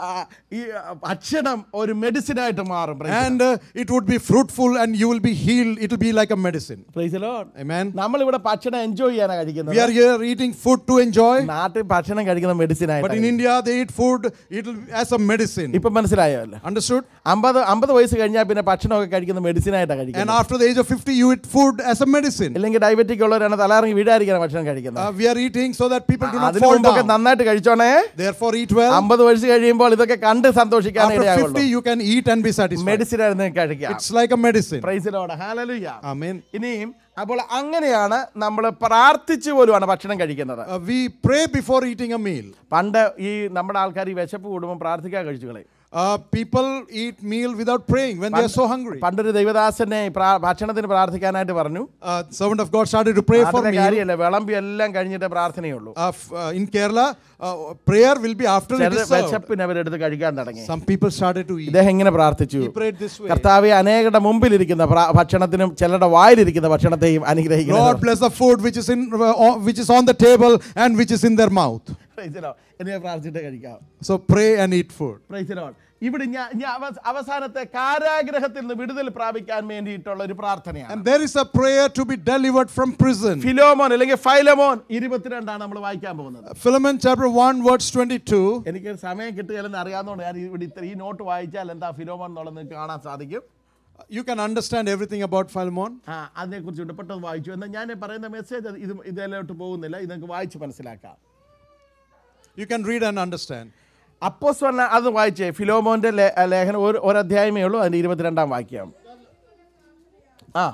ഈ ഭക്ഷണം ഒരു മെഡിസിൻ ആയിട്ട് മാറും And uh, it would be fruitful and you will be healed. It will be like a medicine. Amen. നമ്മളിവിടെ ഭക്ഷണം എൻജോയ് ചെയ്യാനാണ് കഴിക്കുന്നത് We are here eating food to enjoy. നാട്ടിൽ ഭക്ഷണം കഴിക്കുന്ന മെഡിസിൻ But in ആയിട്ട് India, they eat food it will, as a medicine. ഇപ്പൊ മനസ്സിലായോ അല്ലേ Understood? അമ്പത് അമ്പത് വയസ്സ് കഴിഞ്ഞാൽ പിന്നെ ഭക്ഷണമൊക്കെ കഴിക്കുന്ന മെഡിസിൻ ആയിട്ടാണ് And കഴിക്കുന്നത് after the age of 50, you eat food as a medicine. ഇല്ലെങ്കിൽ ഡയബറ്റിക് ഉള്ളവരാണ് തലയിറങ്ങി വീടായിരിക്കണം ഭക്ഷണം കഴിക്കുന്നത് Uh, we are eating so that people do not അതിനു fall മുമ്പൊക്കെ down. നന്നായിട്ട് കഴിച്ചോണേ Therefore, eat well. അമ്പത് വയസ്സ് കഴിയുമ്പോൾ ഇതൊക്കെ കണ്ട് സന്തോഷിക്കാൻ After ഇടയാകുള്ളൂ 50, you can eat and be satisfied. Medicine ആയിരുന്നു കഴിക്കാം It's like a medicine. പ്രൈസിലോട് hallelujah Amen. ഇനിയും അപ്പോൾ അങ്ങനെയാണ് നമ്മൾ പ്രാർത്ഥിച്ചു പോലുമാണ് ഭക്ഷണം കഴിക്കുന്നത് Uh, we pray before eating a meal. പണ്ട് ഈ നമ്മുടെ ആൾക്കാർ ഈ വിശപ്പ് കൂടുമ്പോൾ പ്രാർത്ഥിക്കാൻ കഴിച്ചു കളയും Uh, people eat meal without praying when they are so hungry. പണ്ടൊരു ദൈവദാസനെ പ്രാ- ഭക്ഷണത്തിന് പ്രാർത്ഥിക്കാനായിട്ട് പറഞ്ഞു Uh, servant of God started to pray for അതിന്റെ meal. കാര്യമല്ല വിളമ്പി എല്ലാം കഴിഞ്ഞിട്ട് പ്രാർത്ഥനയുള്ളൂ Uh, f- uh, in Kerala, uh, prayer will be after it ചിലർ is served. വിശപ്പിന് അവരെടുത്ത് കഴിക്കാൻ തുടങ്ങി Some people started to eat. ഇദ്ദേഹം ഇങ്ങനെ പ്രാർത്ഥിച്ചു He prayed this way. കർത്താവെ അനേകരുടെ മുമ്പിലിരിക്കുന്ന പ്രാ- ഭക്ഷണത്തിനും ചിലരുടെ വായിലിരിക്കുന്ന ഭക്ഷണത്തെയും Lord അനുഗ്രഹിക്കുന്നു bless the food which is in uh, on- which is on the table and which is in their mouth. എന്നിവ പ്രാർത്ഥിച്ചിട്ട് കഴിക്കാം So pray and eat food. Praise the Lord. ഇവിടെ ഞാൻ ഞാൻ അവ- അവസാനത്തെ കാരാഗ്രഹത്തിൽ നിന്ന് വിടുതൽ പ്രാപിക്കാൻ വേണ്ടിയിട്ടുള്ള ഒരു പ്രാർത്ഥനയാണ് And there is a prayer to be delivered from prison. ഫിലോമോൻ അല്ലെങ്കിൽ ഫൈലമോൻ ഇരുപത്തിരണ്ടാണ് നമ്മൾ വായിക്കാൻ പോകുന്നത് Philemon chapter 1, verse 22. എനിക്ക് സമയം കിട്ടുകയില്ലെന്ന് അറിയാവുന്നതുകൊണ്ട് ഞാൻ ഇവിടെ ഇത്ര ഈ നോട്ട് വായിച്ചാൽ എന്താ ഫിലോമോൻ എന്നുള്ളത് നിങ്ങൾക്ക് കാണാൻ സാധിക്കും You can understand everything about Philemon. ആ അതിനെക്കുറിച്ചുണ്ട് പെട്ടെന്ന് വായിച്ചു എന്നാൽ ഞാൻ പറയുന്ന മെസ്സേജ് ഇത് ഇതിലോട്ട് പോകുന്നില്ല ഇത് നിങ്ങൾക്ക് വായിച്ച് മനസ്സിലാക്കാം You can read and understand. അപ്പോസ്വല അത് വായിച്ചേ ഫിലോമോന്റെ ലേ- ലേഖനം ഒരു ഒരു അധ്യായമേ ഉള്ളൂ അതിന്റെ ഇരുപത്തിരണ്ടാം വാക്യം ആ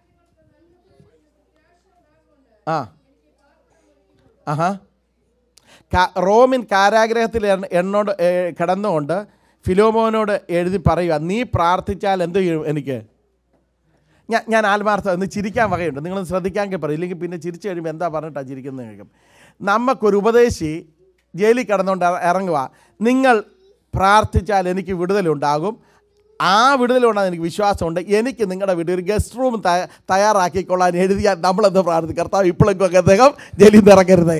ആ ആഹാ കാ- റോമിൻ കാരാഗ്രഹത്തിൽ എണ്ണ- എന്നോട് ഏ, കിടന്നുകൊണ്ട് ഫിലോമോനോട് എഴുതി പറയുക നീ പ്രാർത്ഥിച്ചാൽ എന്ത് ചെയ്യും എനിക്ക് ഞാൻ ഞാൻ ആത്മാർത്ഥം ഒന്ന് ചിരിക്കാൻ വകയുണ്ട് നിങ്ങൾ ശ്രദ്ധിക്കാൻ പറയും ഇല്ലെങ്കിൽ പിന്നെ ചിരിച്ചു കഴിയുമ്പോൾ എന്താ പറഞ്ഞിട്ടാണ് ചിരിക്കുന്നത് കേൾക്കും നമുക്കൊരു ഉപദേശി ജയിലിൽ കിടന്നുകൊണ്ട് ഇറ- ഇറങ്ങുക നിങ്ങൾ പ്രാർത്ഥിച്ചാൽ എനിക്ക് വിടുതലുണ്ടാകും ആ വിടുതലുണ്ടെന്ന് എനിക്ക് വിശ്വാസമുണ്ട് എനിക്ക് നിങ്ങളുടെ വീട്ടിൽ ഒരു ഗസ്റ്റ് റൂം ത- തയ്യാറാക്കിക്കൊള്ളാൻ എഴുതിയാൽ നമ്മളെന്ത് പ്രാർത്ഥിക്കും കർത്താവ് ഇപ്പോഴെങ്കിലും അദ്ദേഹം ജയിലിൽ നിന്ന് ഇറങ്ങരുതേ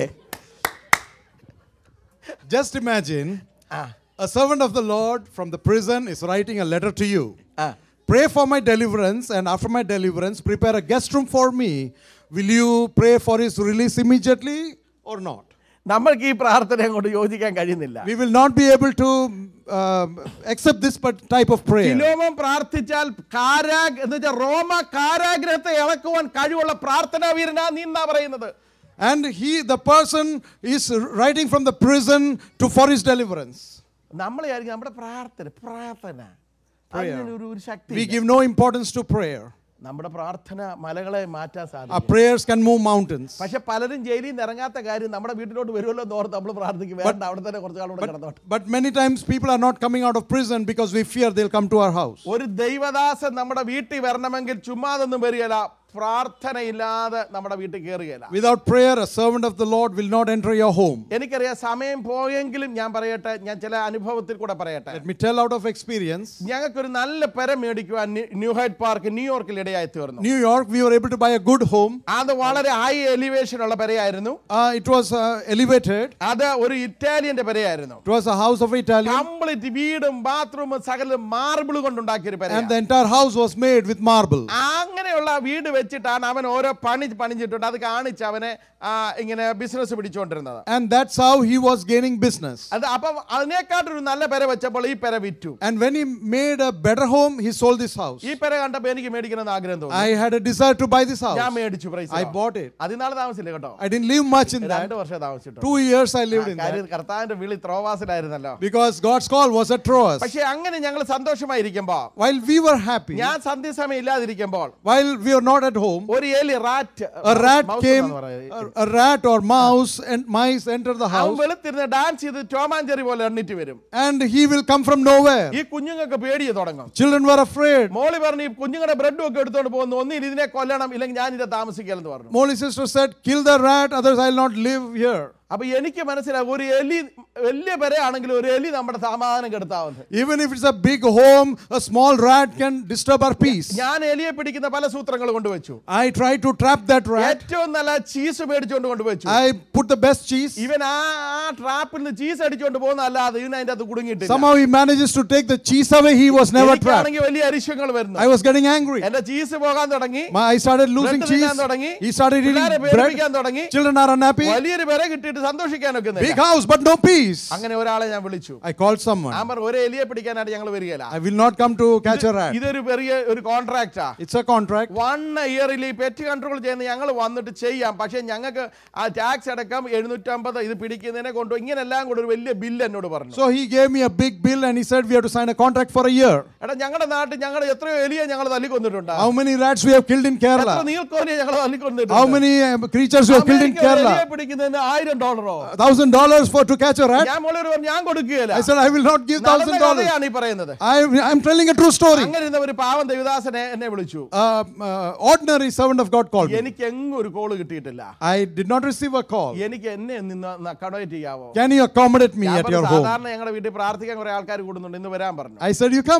Just imagine ആ a servant of the Lord from the prison is writing a letter to you. ആ Pray for my deliverance, and after my deliverance, prepare a guest room for me. Will you pray for his release immediately or not? നമ്മൾക്ക് ഈ പ്രാർത്ഥന അങ്ങോട്ട് യോജിക്കാൻ കഴിയുന്നില്ല We will not be able to um, accept this but- type of prayer. ഫിലോമോൻ പ്രാർത്ഥിച്ചാൽ കാരാ എന്ന് വെച്ചാൽ റോമ കാരാഗ്രഹത്തെ ഇളക്കുവാൻ കഴിവുള്ള പ്രാർത്ഥനാ വീരനാ നീ എന്നാ പറയുന്നത് And he, the person, is writing from the prison to for his deliverance. നമ്മൾ വിചാരിക്കും നമ്മുടെ പ്രാർത്ഥന പ്രാർത്ഥന Prayer. അതിനൊരു ഒരു- ഒരു ശക്തി We give no importance to prayer. നമ്മുടെ പ്രാർത്ഥന മലകളെ മാറ്റാൻ Our സാധിക്കും prayers can move mountains. പക്ഷെ പലരും ജയിലിൽ നിന്ന് ഇറങ്ങാത്ത കാര്യം നമ്മുടെ വീട്ടിലോട്ട് വരുമല്ലോ എന്ന് ഓർത്ത് നമ്മൾ പ്രാർത്ഥിക്കും വേണ്ട അവിടെ തന്നെ കുറച്ച് നാളൂടെ കിടന്നോട്ടെ But many times people are not coming out of prison because we fear they'll come to our house. ഒരു ദൈവദാസൻ നമ്മുടെ വീട്ടിൽ വരണമെങ്കിൽ ചുമ്മാതൊന്നും വരികയില്ല പ്രാർത്ഥനയില്ലാതെ നമ്മുടെ വീട്ടിൽ കയറുകയില്ല Without prayer, a servant of the Lord will not enter your home. എനിക്കറിയാം സമയം പോയെങ്കിലും ഞാൻ പറയട്ടെ ഞാൻ ചില അനുഭവത്തിൽ കൂടെ പറയട്ടെ Let me tell out of experience. ഞങ്ങൾക്കൊരു നല്ല പെര മേടിക്കുവാൻ ന്യൂ- ന്യൂ ഹൈറ്റ് പാർക്ക് ന്യൂയോർക്കിൽ ഇടയായി തീർന്നു New York, we were able to buy a good home. അത് വളരെ ഹൈ എലിവേഷൻ ഉള്ള പെരയായിരുന്നു Uh, it was uh, elevated. അത് ഒരു ഇറ്റാലിയന്റെ പെരയായിരുന്നു It was a house of Italian, complete വീടും ബാത്റൂമും സകലം മാർബിൾ കൊണ്ടുണ്ടാക്കിയ ഒരു പെര and the entire house was made with marble. അങ്ങനെയുള്ള വീട് വെച്ചിട്ടാണ് അവൻ ഓരോ പണി പണിഞ്ഞിട്ടുണ്ട് അത് കാണിച്ച് അവനെ ആ, ഇങ്ങനെ ബിസിനസ് പിടിച്ചുകൊണ്ടിരുന്നത് And that's how he was gaining business. അത് അപ്പം അതിനേക്കാട്ടൊരു നല്ല പെര വെച്ചപ്പോൾ ഈ പെര വിറ്റു And when he made a better home, he sold this house. ഈ പെര കണ്ടപ്പോ എനിക്ക് മേടിക്കണമെന്ന് ആഗ്രഹം തോന്നി I had a desire to buy this ഞാൻ house. മേടിച്ചു പ്രൈസ് I bought it. അതിനാൾ താമസിച്ചില്ല കേട്ടോ I didn't live much in that. രണ്ട് വർഷം താമസിച്ചിട്ടു Two years I lived in that. കാര്യം കർത്താവിന്റെ വിളി ത്രോവാസിലായിരുന്നല്ലോ Because God's call was at Troas. പക്ഷെ അങ്ങനെ ഞങ്ങൾ സന്തോഷമായിരിക്കുമ്പോ While we were happy, ഞാൻ സന്ധ്യസമയം ഇല്ലാതിരിക്കുമ്പോൾ while we were not at home, ഒരു എലി rat a rat came, a, a rat or mouse and mice entered the അവൻ house, വെളുത്തിരുന്ന് ഡാൻസ് ചെയ്ത് ടോമാഞ്ചെറി പോലെ എണ്ണിട്ട് വരും and he will come from nowhere. ഈ കുഞ്ഞുങ്ങൾക്ക് പേടിയെ തുടങ്ങും Children were afraid. മോളി പറഞ്ഞു ഈ കുഞ്ഞുങ്ങളുടെ ബ്രെഡും ഒക്കെ എടുത്തോണ്ട് പോകുന്നു ഒന്നിൽ ഇതിനെ കൊല്ലണം ഇല്ലെങ്കിൽ ഞാൻ ഇതിനെ താമസിക്കലെന്ന് പറഞ്ഞു Molly sister said, Kill the rat, otherwise I'll not live here. അപ്പൊ എനിക്ക് മനസ്സിലാവും ഒരു എലി വലിയ പെരയാണെങ്കിലും ഒരു എലി നമ്മുടെ സമാധാനം കെടുത്താവുന്നത് Even if it's a big home, a small rat can disturb our peace. ഞാൻ എലിയെ പിടിക്കുന്ന പല സൂത്രങ്ങൾ കൊണ്ടുവച്ചു I tried to trap that rat. ഏറ്റവും നല്ല ചീസ് മേടിച്ചുകൊണ്ട് കൊണ്ടുവച്ചു I put the best cheese. ഇവൻ ആ ആ ട്രാപ്പിൽ നിന്ന് ചീസ് അടിച്ചുകൊണ്ട് പോകുന്ന അല്ലാതെ ഇവൻ അതിന്റെ അകത്ത് കുടുങ്ങിയിട്ടില്ല Somehow he manages to take the cheese away. He was never trapped. എനിക്കാണെങ്കിൽ വലിയ അരിശ്വങ്ങൾ വരുന്നു I was getting angry. എന്റെ ചീസ് പോകാൻ തുടങ്ങി My, I started losing bread cheese. തിന്നാൻ തുടങ്ങി He started പിള്ളേരെ eating bread. പേടിപ്പിക്കാൻ തുടങ്ങി Children are unhappy. വലിയൊരു പെര കിട്ടിയിട്ട് സന്തോഷിക്കാനൊക്കെ Big house, but no peace. അങ്ങനെ ഒരാളെ ഞാൻ വിളിച്ചു I called someone. ഞാൻ പറഞ്ഞു ഒരു എലിയെ പിടിക്കാനായിട്ട് ഞങ്ങൾ വരികയില്ല I will not come to catch a rat. ഇതൊരു ചെറിയ ഒരു കോൺട്രാക്റ്റാ It's a contract. വൺ ഇയറിൽ ഈ പെറ്റ് കൺട്രോൾ ചെയ്യുന്ന ഞങ്ങൾ വന്നിട്ട് ചെയ്യാം പക്ഷേ ഞങ്ങൾക്ക് ആ ടാക്സ് അടക്കം എഴുന്നൂറ്റമ്പത് ഇത് പിടിക്കുന്നതിനെ കൊണ്ട് ഇങ്ങനെല്ലാം കൂടെ ഒരു വലിയ ബില്ല് എന്നോട് പറഞ്ഞു So he gave me a big bill and he said we have to sign a contract for a year. എടാ ഞങ്ങളുടെ നാട്ടിൽ ഞങ്ങൾ എത്രയോ എലിയെ ഞങ്ങൾ തല്ലിക്കൊന്നിട്ടുണ്ട് How many rats we have killed in എത്ര Kerala? നീൽക്കോലിയെ ഞങ്ങൾ തല്ലിക്കൊന്നിട്ടുണ്ട് How many uh, creatures we have killed in America ഒരു എലിയെ Kerala? പിടിക്കുന്നതിന് ആയിരം ഡോളറോ Thousand dollars for to catch a rat? ഞാൻ മോളൊരു പറഞ്ഞു ഞാൻ കൊടുക്കുകയില്ല I said I will not give നടന്ന thousand dollars. കഥയാണ് ഈ പറയുന്നത് I I'm telling a true story. അങ്ങനെ ഇരുന്ന ഒരു പാവം ദേവദാസനെ എന്നെ വിളിച്ചു Uh, uh, ordinary servant of God called me. എനിക്ക് എങ്ങും ഒരു കോള് കിട്ടിയിട്ടില്ല I did not receive a call. എനിക്ക് എന്നെ നിന്ന് അക്കോമഡേറ്റ് ചെയ്യാവോ Can you accommodate me ഞാൻ at പറഞ്ഞു, your home? സാധാരണ ഞങ്ങളുടെ വീട്ടിൽ പ്രാർത്ഥിക്കാൻ കുറെ ആൾക്കാർ കൂടുന്നുണ്ട് ഇന്ന് വരാൻ പറഞ്ഞു I said, You come.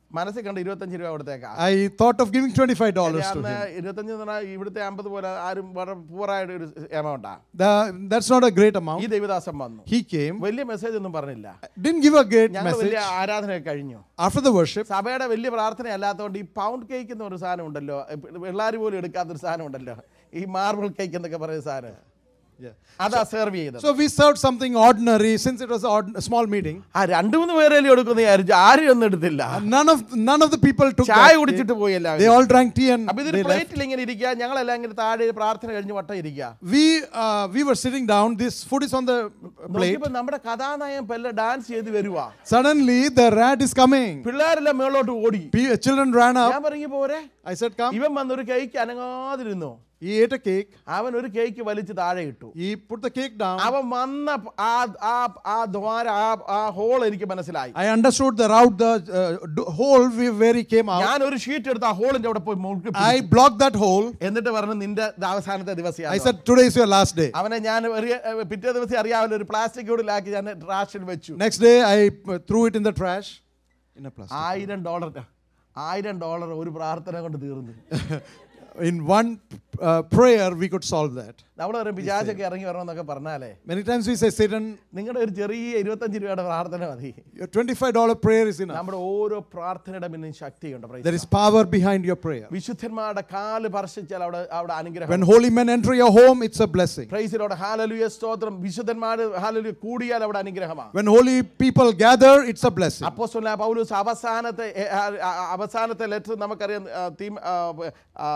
മനസ്സിൽ കണ്ട് ഇരുപത്തഞ്ച് രൂപ കൊടുത്തേക്കാം I thought of giving $25 to അന്ന് him. ഇരുപത്തഞ്ച് എന്ന് പറഞ്ഞാൽ ഇവിടുത്തെ അമ്പത് പോലെ ആരും വളരെ പൂറായ ഒരു എമൗണ്ടാ The- that's not a great ഈ amount. ദൈവദാസൻ വന്നു He came, വലിയ മെസ്സേജ് ഒന്നും പറഞ്ഞില്ല didn't give a great ഞങ്ങൾ message. വലിയ ആരാധനയൊക്കെ കഴിഞ്ഞു After the worship, സഭയുടെ വലിയ പ്രാർത്ഥന അല്ലാത്തതുകൊണ്ട് ഈ പൗണ്ട് കേക്ക് എന്ന് ഒരു സാധനം ഉണ്ടല്ലോ പിള്ളേർ പോലും എടുക്കാത്തൊരു സാധനം ഉണ്ടല്ലോ ഈ മാർബിൾ കേക്ക് എന്നൊക്കെ പറയുന്ന സാധനം yeah. അതാ സെർവ് ചെയ്തത് So we served something ordinary since it was a ord- a small meeting. ആ രണ്ടു മൂന്ന് പേരല്ലേ എടുക്കുന്ന വിചാരിച്ചു ആരും ഒന്നും എടുത്തില്ല And none of none of the people took ചായ that cake. കുടിച്ചിട്ട് പോയി They എല്ലാവരും all drank tea and അപ്പൊ they ഇതൊരു left. പ്ലേറ്റിൽ ഇങ്ങനെ ഇരിക്കുക ഞങ്ങളെല്ലാം ഇങ്ങനെ താഴെ പ്രാർത്ഥന കഴിഞ്ഞ് വട്ടം ഇരിക്കുക We uh, we were sitting down. This food is on the plate. നോക്കിയപ്പോ നമ്മുടെ കഥാനായകൻ പെല്ല ഡാൻസ് ചെയ്ത് വരുവാ Suddenly the rat is coming. പിള്ളേരെല്ലാം മേളോട്ട് ഓടി P- children ran ഞാൻ up. പറഞ്ഞു പോരെ I said, "Come." ഇവൻ വന്നൊരു കേക്ക് അനങ്ങാതിരുന്നു He ate a cake. അവൻ ഒരു കേക്ക് വലിച്ച് താഴെ ഇട്ടു He put the cake down. അവൻ വന്ന പ- ആ ആ ആ ദ്വാര ആ ആ ഹോൾ എനിക്ക് മനസ്സിലായി I understood the route, the uh, d- hole we- where he came out. ഞാൻ ഒരു ഷീറ്റ് എടുത്ത് ആ ഹോളിന്റെ അവിടെ പോയി മുറുക്കി I പിടിച്ചു. blocked that hole. എന്നിട്ട് പറഞ്ഞു നിന്റെ ഇത് അവസാനത്തെ I ദിവസം said, Today is your last day. അവനെ ഞാൻ ഒരു ഏ, പിറ്റേ ദിവസം അറിയാമല്ലോ ഒരു പ്ലാസ്റ്റിക് കൂടിലാക്കി ഞാൻ ട്രാഷിൽ വെച്ചു Next day, I uh, threw it in the trash. In a plastic. ആയിരം ഡോളർ ആയിരം ഡോളർ ഒരു പ്രാർത്ഥന കൊണ്ട് തീർന്നു In one uh, prayer, we could solve that. നമ്മൾ പറയും പിശാചൊക്കെ ഇറങ്ങി വരണമെന്നൊക്കെ പറഞ്ഞാലേ Many times we say, Satan, നിങ്ങളുടെ ഒരു ചെറിയ ഇരുപത്തഞ്ച് രൂപയുടെ പ്രാർത്ഥന മതി your $25 prayer is enough. നമ്മുടെ ഓരോ പ്രാർത്ഥനയുടെ പിന്നിൽ ശക്തിയുണ്ട് praise There is power behind your prayer. വിശുദ്ധന്മാരുടെ കാല് സ്പർശിച്ചാൽ അവിടെ അവിടെ അനുഗ്രഹം When holy men enter your home, it's a blessing. പ്രൈസിലോട് ഹാലലുയ സ്തോത്രം വിശുദ്ധന്മാർ ഹാലലുയ കൂടിയാൽ അവിടെ അനുഗ്രഹമാണ് When holy people gather, it's a blessing. അപ്പോസ്തലനായ പൗലോസ് അവസാനത്തെ എ, ആ, ആ, അവസാനത്തെ ലെറ്റർ നമുക്കറിയാം ആ, തീം- ആ, ആ,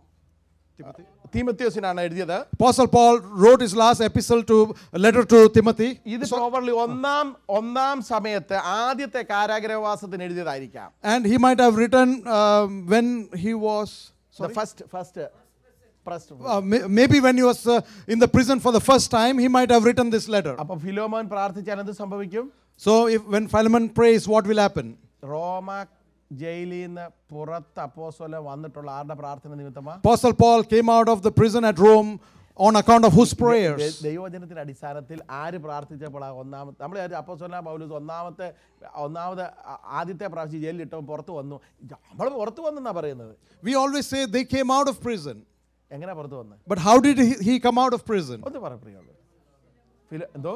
തീമത്യോസിനാണ് എഴുതിയത് Apostle Paul wrote his last epistle to letter to Timothy. ഇത് പ്രോബർലി ഒന്നാം ഒന്നാം സമയത്ത് ആദ്യത്തെ കാരാഗ്രഹവാസത്തിന് എഴുതിയതായിരിക്കാം And he might have written um, when he was, first first first uh, may- maybe when he was uh, in the prison for the first time, he might have written this letter. അപ്പൊ ഫിലോമോൻ പ്രാർത്ഥിച്ചാൽ എന്ത് സംഭവിക്കും So if when Philemon prays, what will happen? റോമ ജയിലിൽ നിന്ന് പുറത്ത് അപ്പോസ്തലൻ വന്നിട്ടുള്ള ആരുടെ പ്രാർത്ഥന നിമിത്തമാ Apostle Paul came out of the prison at Rome on account of whose prayers? ദൈ- ദൈവവചനത്തിന്റെ അടിസ്ഥാനത്തിൽ ആര് പ്രാർത്ഥിച്ചപ്പോൾ ആ ഒന്നാമത്തെ നമ്മൾ അപ്പോസ്തലനായ പൗലോസ് ഒന്നാമത്തെ ഒന്നാമത് ആ- ആദ്യത്തെ പ്രാവശ്യം ജയിലിൽ ഇട്ടവൻ പുറത്ത് വന്നു നമ്മൾ പുറത്ത് വന്നെന്നാ പറയുന്നത് We always say they came out of prison. എങ്ങനെ പുറത്ത് വന്ന് But how did he, he come out of prison? ഒന്ന് പറ പ്രിയുള്ളൂ ഫില എന്തോ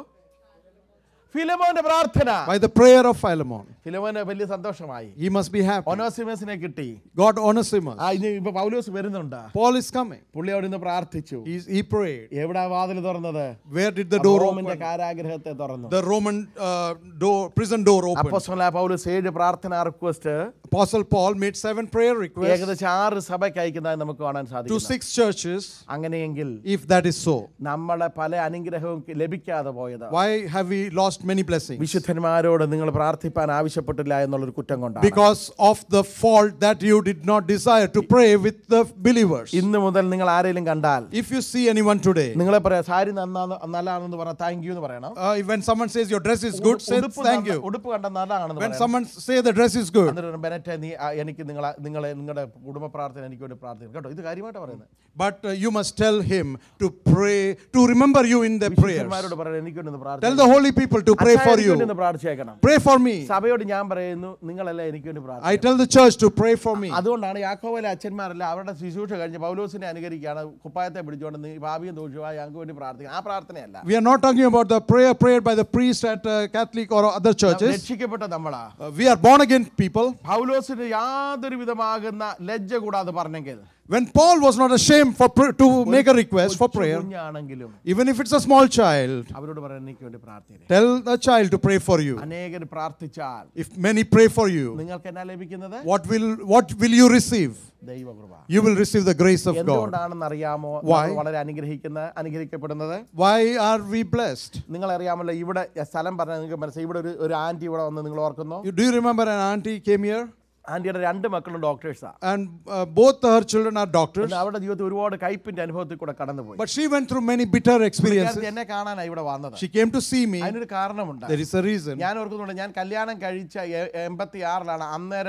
ഫിലമോന്റെ പ്രാർത്ഥന By the prayer of Philemon. ഫിലമോന് വലിയ സന്തോഷമായി He must be happy. ഒനോസിമസിനെ കിട്ടി God Onesimus. ആ ഇനി ഇപ്പൊ പൗലോസ് വരുന്നുണ്ട് Paul is coming. പുള്ളി അവിടെ നിന്ന് പ്രാർത്ഥിച്ചു He, he prayed. എവിടാ വാതിൽ തുറന്നത് Where did the door റോമിന്റെ open? കാരാഗ്രഹത്തെ തുറന്നു The Roman uh, door, prison door opened. അപ്പോസ്തലനായ പൗലോസ് ഏഴ് പ്രാർത്ഥന request Apostle Paul made seven prayer requests ഏകദേശം ആറ് സഭയ്ക്ക് അയക്കുന്നതായി നമുക്ക് കാണാൻ to സാധിക്കും six churches. അങ്ങനെയെങ്കിൽ If that is so, നമ്മളെ പല അനുഗ്രഹവും ലഭിക്കാതെ പോയത് why have we lost many blessings? വിശുദ്ധന്മാരോട് നിങ്ങൾ പ്രാർത്ഥിപ്പാൻ ആവശ്യപ്പെട്ടില്ല എന്നുള്ളൊരു കുറ്റം കൊണ്ടാണ് Because of the fault that you did not desire to pray with the believers. ഇന്ന് മുതൽ നിങ്ങൾ ആരെങ്കിലും കണ്ടാൽ If you see anyone today, നിങ്ങളെ പറയാം സാരി നന്നാന്ന് നല്ലതാണെന്ന് പറഞ്ഞാൽ താങ്ക് യു എന്ന് പറയണം uh, when someone says your dress is good, say ഉടുപ്പ് thank നന്ന- you. ഉടുപ്പ് കണ്ട നല്ലതാണെന്ന് When പറയണം someone say the dress is good, എന്നിട്ട് ബെനറ്റെ നീ ആ, എനിക്ക് നിങ്ങളെ നിങ്ങളെ നിങ്ങളുടെ കുടുംബ പ്രാർത്ഥന എനിക്ക് വേണ്ടി പ്രാർത്ഥിക്കണം കേട്ടോ ഇത് കാര്യമായിട്ട് പറയുന്നത് but uh, you must tell him to pray, to remember you in the prayers. വിശുദ്ധന്മാരോട് പറയണം എനിക്ക് വേണ്ടി ഒന്ന് Tell പ്രാർത്ഥിക്കണം the holy people to pray അച്ഛാ, for എനിക്ക് വേണ്ടി you. ഒന്ന് പ്രാർത്ഥിച്ചേക്കണം Pray for me. സഭയോട് ഞാൻ പറയുന്നു നിങ്ങളെല്ലാം എനിക്ക് വേണ്ടി I പ്രാർത്ഥിക്കണം tell the church to pray for me. അതുകൊണ്ടാണ് യാക്കോവിലെ അച്ഛന്മാരെല്ലാം അവരുടെ ശുശ്രൂഷ കഴിഞ്ഞ് പൗലോസിനെ അനുകരിക്കുകയാണ് കുപ്പായത്തെ പിടിച്ചുകൊണ്ട് നീ ഭാവിയും ദോഷുവാ ഞങ്ങൾക്ക് വേണ്ടി പ്രാർത്ഥിക്കണം ആ പ്രാർത്ഥനയല്ല We are not talking about the prayer prayed by the priest at uh, Catholic or other churches. രക്ഷിക്കപ്പെട്ട നമ്മളാ Uh, we are born again people. പൗലോസിന് യാതൊരു വിധമാകുന്ന ലജ്ജ കൂടാതെ പറഞ്ഞെങ്കിൽ When Paul was not ashamed for pr- to make a request for കൊച്ചു prayer, കുഞ്ഞാണെങ്കിലും even if it's a small child, അവരോട് പറയാൻ എനിക്ക് വേണ്ടി പ്രാർത്ഥിക്കണം tell the child to pray for you. അനേകർ പ്രാർത്ഥിച്ചാൽ If many pray for you, നിങ്ങൾക്ക് എന്നാ ലഭിക്കുന്നത് what will what will you receive? ദൈവകൃപ You will receive the grace of God. എന്തുകൊണ്ടാണെന്ന് അറിയാമോ Why? നമ്മൾ വളരെ അനുഗ്രഹിക്കുന്ന അനുഗ്രഹിക്കപ്പെടുന്നത് Why are we blessed? നിങ്ങൾ അറിയാമല്ലോ ഇവിടെ സ്ഥലം പറഞ്ഞാൽ നിങ്ങൾക്ക് മനസ്സിലായി ഇവിടെ ഒരു ഒരു ആന്റി ഇവിടെ വന്ന് നിങ്ങൾ ഓർക്കുന്നു You, do you remember an auntie came here ആന്റിയുടെ രണ്ട് മക്കളും ഡോക്ടേഴ്സാണ് and uh, both her children are doctors, അവരുടെ ജീവിതത്തിൽ ഒരുപാട് കയ്പിന്റെ അനുഭവത്തിൽ കൂടെ കടന്നുപോയി but she went through many bitter experiences. പുള്ളിക്കാരത്തി എന്നെ കാണാനാണ് ഇവിടെ വന്നത് She came to see me. അതിനൊരു കാരണമുണ്ട് There is a reason. ഞാൻ ഓർക്കുന്നുണ്ട് ഞാൻ കല്യാണം കഴിച്ച എ- എൺപത്തി ആറിലാണ് അന്നേരം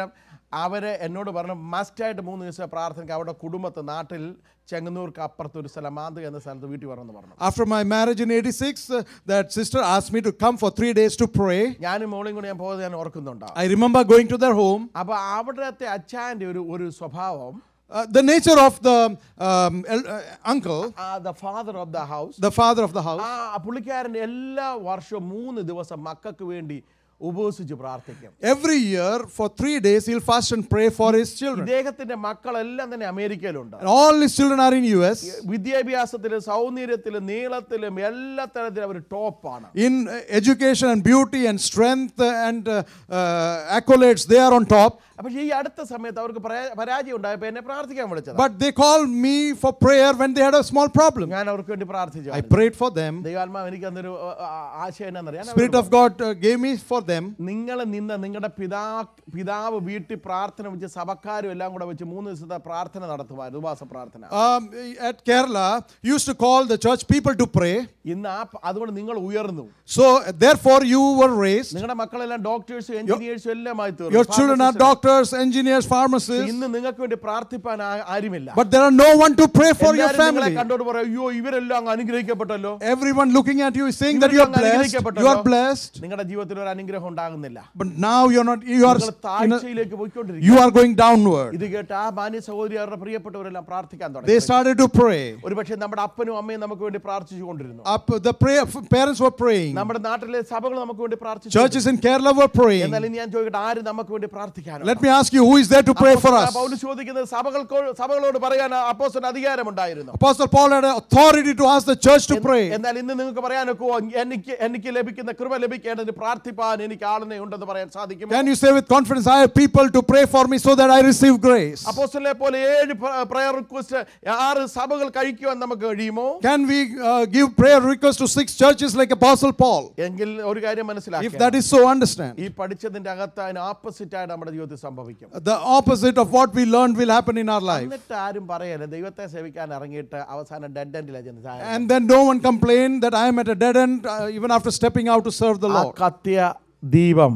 അവര് എന്നോട് പറഞ്ഞു മസ്റ്റായിട്ട് മൂന്ന് ദിവസം പ്രാർത്ഥനയ്ക്ക് അവരുടെ കുടുംബത്ത് നാട്ടിൽ ചെങ്ങന്നൂർക്ക് അപ്പുറത്ത് ഒരു സ്ഥലം മാന്തുക എന്ന സ്ഥലത്ത് വീട്ടിൽ വരണമെന്ന് പറഞ്ഞു After my marriage in 86, uh, that sister asked me to come for three days to pray. ഞാനും മോളിയും കൂടി ഞാൻ പോകുന്നത് ഞാൻ ഓർക്കുന്നുണ്ട് I remember going to their home. അപ്പൊ അവിടുത്തെ അച്ഛൻ്റെ ഒരു ഒരു സ്വഭാവം Uh, the nature of the um, el- uh, uncle, the father of the house the father of the house, ആ പുള്ളിക്കാരൻ എല്ലാ വർഷവും മൂന്ന് ദിവസം മക്കൾക്ക് വേണ്ടി ഉപവസിച്ച് പ്രാർത്ഥിക്കും every year for three days he'll fast and pray for his children. ഇദ്ദേഹത്തിന്റെ മക്കളെല്ലാം തന്നെ അമേരിക്കയിലുണ്ട് And all his children are in US. വിദ്യാഭ്യാസത്തിലും സൗന്ദര്യത്തിലും നീളത്തിലും എല്ലാ തരത്തിലും അവർ ടോപ്പാണ് In uh, education and beauty and strength uh, and uh, uh, accolades, they are on top. പക്ഷേ ഈ അടുത്ത സമയത്ത് അവർക്ക് പരാ- പരാജയം ഉണ്ടായപ്പോൾ എന്നെ പ്രാർത്ഥിക്കാൻ വിളിച്ചത് But they called me for prayer when they had a small problem. ഞാൻ അവർക്ക് വേണ്ടി പ്രാർത്ഥിച്ചു I prayed for them. ദൈവാത്മാവ് എനിക്ക് അന്നൊരു ആ, ആ, ആശയം എന്നറിയാം Spirit of God uh, gave me for them. നിങ്ങൾ നിന്ന് നിങ്ങളുടെ പിതാ പിതാവ് വീട്ടിൽ പ്രാർത്ഥന വെച്ച് സഭക്കാരും എല്ലാം കൂടെ വെച്ച് മൂന്ന് ദിവസത്തെ പ്രാർത്ഥന നടത്തുമായിരുന്നു ഉപവാസ പ്രാർത്ഥന Um, at Kerala, used to call the church people to pray. ഇന്ന് ആ പ- അതുകൊണ്ട് നിങ്ങൾ ഉയർന്നു So, therefore, you were raised. നിങ്ങളുടെ മക്കളെല്ലാം ഡോക്ടേഴ്സും എഞ്ചിനീയേഴ്സും എല്ലാമായി തീർന്നു. Your children are Pharmacists. doctors, engineers, pharmacists. ഇന്ന് നിങ്ങൾക്ക് വേണ്ടി പ്രാർത്ഥിപ്പാൻ ആ- ആരുമില്ല But there are no one to pray for your എല്ലാവരും നിങ്ങളെ family. കണ്ടോട് പറയും അയ്യോ ഇവരെല്ലാം അങ്ങ് അനുഗ്രഹിക്കപ്പെട്ടല്ലോ Everyone looking at you is saying that you are ഇവരെല്ലാം അങ്ങ് blessed. You അനുഗ്രഹിക്കപ്പെട്ടല്ലോ. are blessed. നിങ്ങളുടെ ജീവിതത്തിൽ ഒരു അനുഗ്രഹം ഉണ്ടാകുന്നില്ല But now you're not, you are, നിങ്ങൾ in a, താഴ്ചയിലേക്ക് പോയിക്കൊണ്ടിരിക്കും you are going downward. ഇത് കേട്ട് ആ മാന്യ സഹോദരി അവരുടെ പ്രിയപ്പെട്ടവരെല്ലാം പ്രാർത്ഥിക്കാൻ They തുടങ്ങി started to pray. ഒരുപക്ഷെ നമ്മുടെ അപ്പനും അമ്മയും നമുക്ക് വേണ്ടി പ്രാർത്ഥിച്ചുകൊണ്ടിരുന്നു Up, the prayer, parents were praying. നമ്മുടെ നാട്ടിലെ സഭകൾ നമുക്ക് വേണ്ടി പ്രാർത്ഥിച്ചു Churches in Kerala were praying. എന്നാൽ ഇനി ഞാൻ ചോദിക്കട്ടെ ആര് നമുക്ക് വേണ്ടി പ്രാർത്ഥിക്കാനോ Let me ask you, who is there to pray for us? പൗല് ചോദിക്കുന്നത് സഭകൾക്ക് സഭകളോട് പറയാൻ അപ്പോസ്തലന് അധികാരമുണ്ടായിരുന്നു Apostle Paul had authority to ask the church to pray. എന്നാൽ ഇന്ന് നിങ്ങൾക്ക് പറയാനൊക്കെ എനിക്ക് എനിക്ക് ലഭിക്കുന്ന കൃപ ലഭിക്കേണ്ടത് പ്രാർത്ഥിപ്പാൻ എനിക്ക് ആളിനെ ഉണ്ടെന്ന് പറയാൻ സാധിക്കും Can you say with confidence, I have people to pray for me so that I receive grace? അപ്പോസ്റ്റലെ പോലെ ഏഴ് പ്രയർ റിക്വസ്റ്റ് ആറ് സഭകൾ കഴിക്കുവാൻ നമുക്ക് കഴിയുമോ Can we uh, give prayer requests to six churches like Apostle Paul? എങ്കിൽ ഒരു കാര്യം If മനസ്സിലാക്കുക that is so, understand. ഈ പഠിച്ചതിന്റെ അകത്ത് അതിന് ഓപ്പോസിറ്റ് ആയിട്ട് നമ്മുടെ ജീവിതത്തിൽ സംഭവിക്കും The opposite of what we learned will happen in our life. എന്നിട്ട് ആരും പറയരുത് ദൈവത്തെ സേവിക്കാൻ ഇറങ്ങിയിട്ട് അവസാനം ഡെഡ് എൻഡിലാണ് ചെന്ന് ചായ And then no one complain that I am at a dead end uh, even after stepping out to serve the ആ Lord. കത്തിയ ദീപം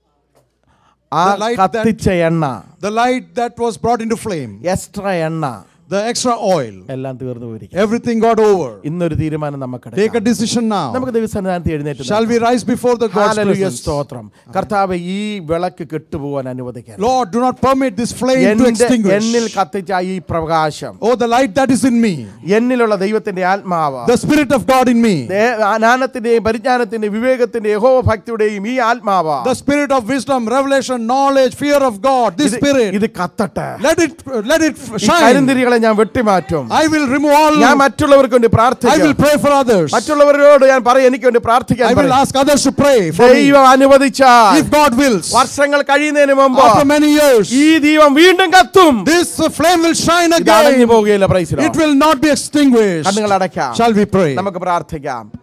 ആ The light that- കത്തിച്ച എണ്ണ The light that was brought into flame, extra എണ്ണ the extra oil, എല്ലാം തീർന്നു പോയിരിക്കും everything got over. ഇന്നൊരു തീരുമാനം നമുക്ക് Take a decision now. നമുക്ക് ദൈവസന്നിധാനത്തിൽ എഴുന്നേറ്റ് Shall we rise before the God's hallelujah presence? സ്തോത്രം കർത്താവ് ഈ വിളക്ക് കെട്ടുപോകാൻ അനുവദിക്കാൻ Lord, do not permit this flame to എന്നിൽ extinguish. കത്തിച്ച ഈ പ്രകാശം Oh, the light that is in me, എന്നിലുള്ള ദൈവത്തിന്റെ ആത്മാവ് the Spirit of God in me, ദേ- ജ്ഞാനത്തിന്റെയും പരിജ്ഞാനത്തിന്റെയും വിവേകത്തിന്റെയും യഹോവ ഭക്തിയുടെയും ഈ ആത്മാവ് the Spirit of wisdom, revelation, knowledge, fear of God, this ഇത് Spirit, ഇത് കത്തട്ടെ let it let it ഈ shine. കരിന്തിരികളെ ഞാൻ വെട്ടിമാറ്റും I will remove all. ഞാൻ മറ്റുള്ളവർക്ക് വേണ്ടി I will പ്രാർത്ഥിക്കും pray for others. മറ്റുള്ളവരോട് ഞാൻ പറയും എനിക്ക് വേണ്ടി പ്രാർത്ഥിക്കാൻ I will പറയും. ask others to pray for me. ദൈവം അനുവദിച്ചാൽ If God wills, വർഷങ്ങൾ കഴിയുന്നതിന് മുമ്പ് after many years, ഈ ദീപം വീണ്ടും കത്തും this uh, flame will shine ഇത് അടഞ്ഞു again. പോകുകയില്ല പ്രൈസിലോ It will not be extinguished. കണ്ണുകൾ അടയ്ക്കാം Shall we pray? നമുക്ക് പ്രാർത്ഥിക്കാം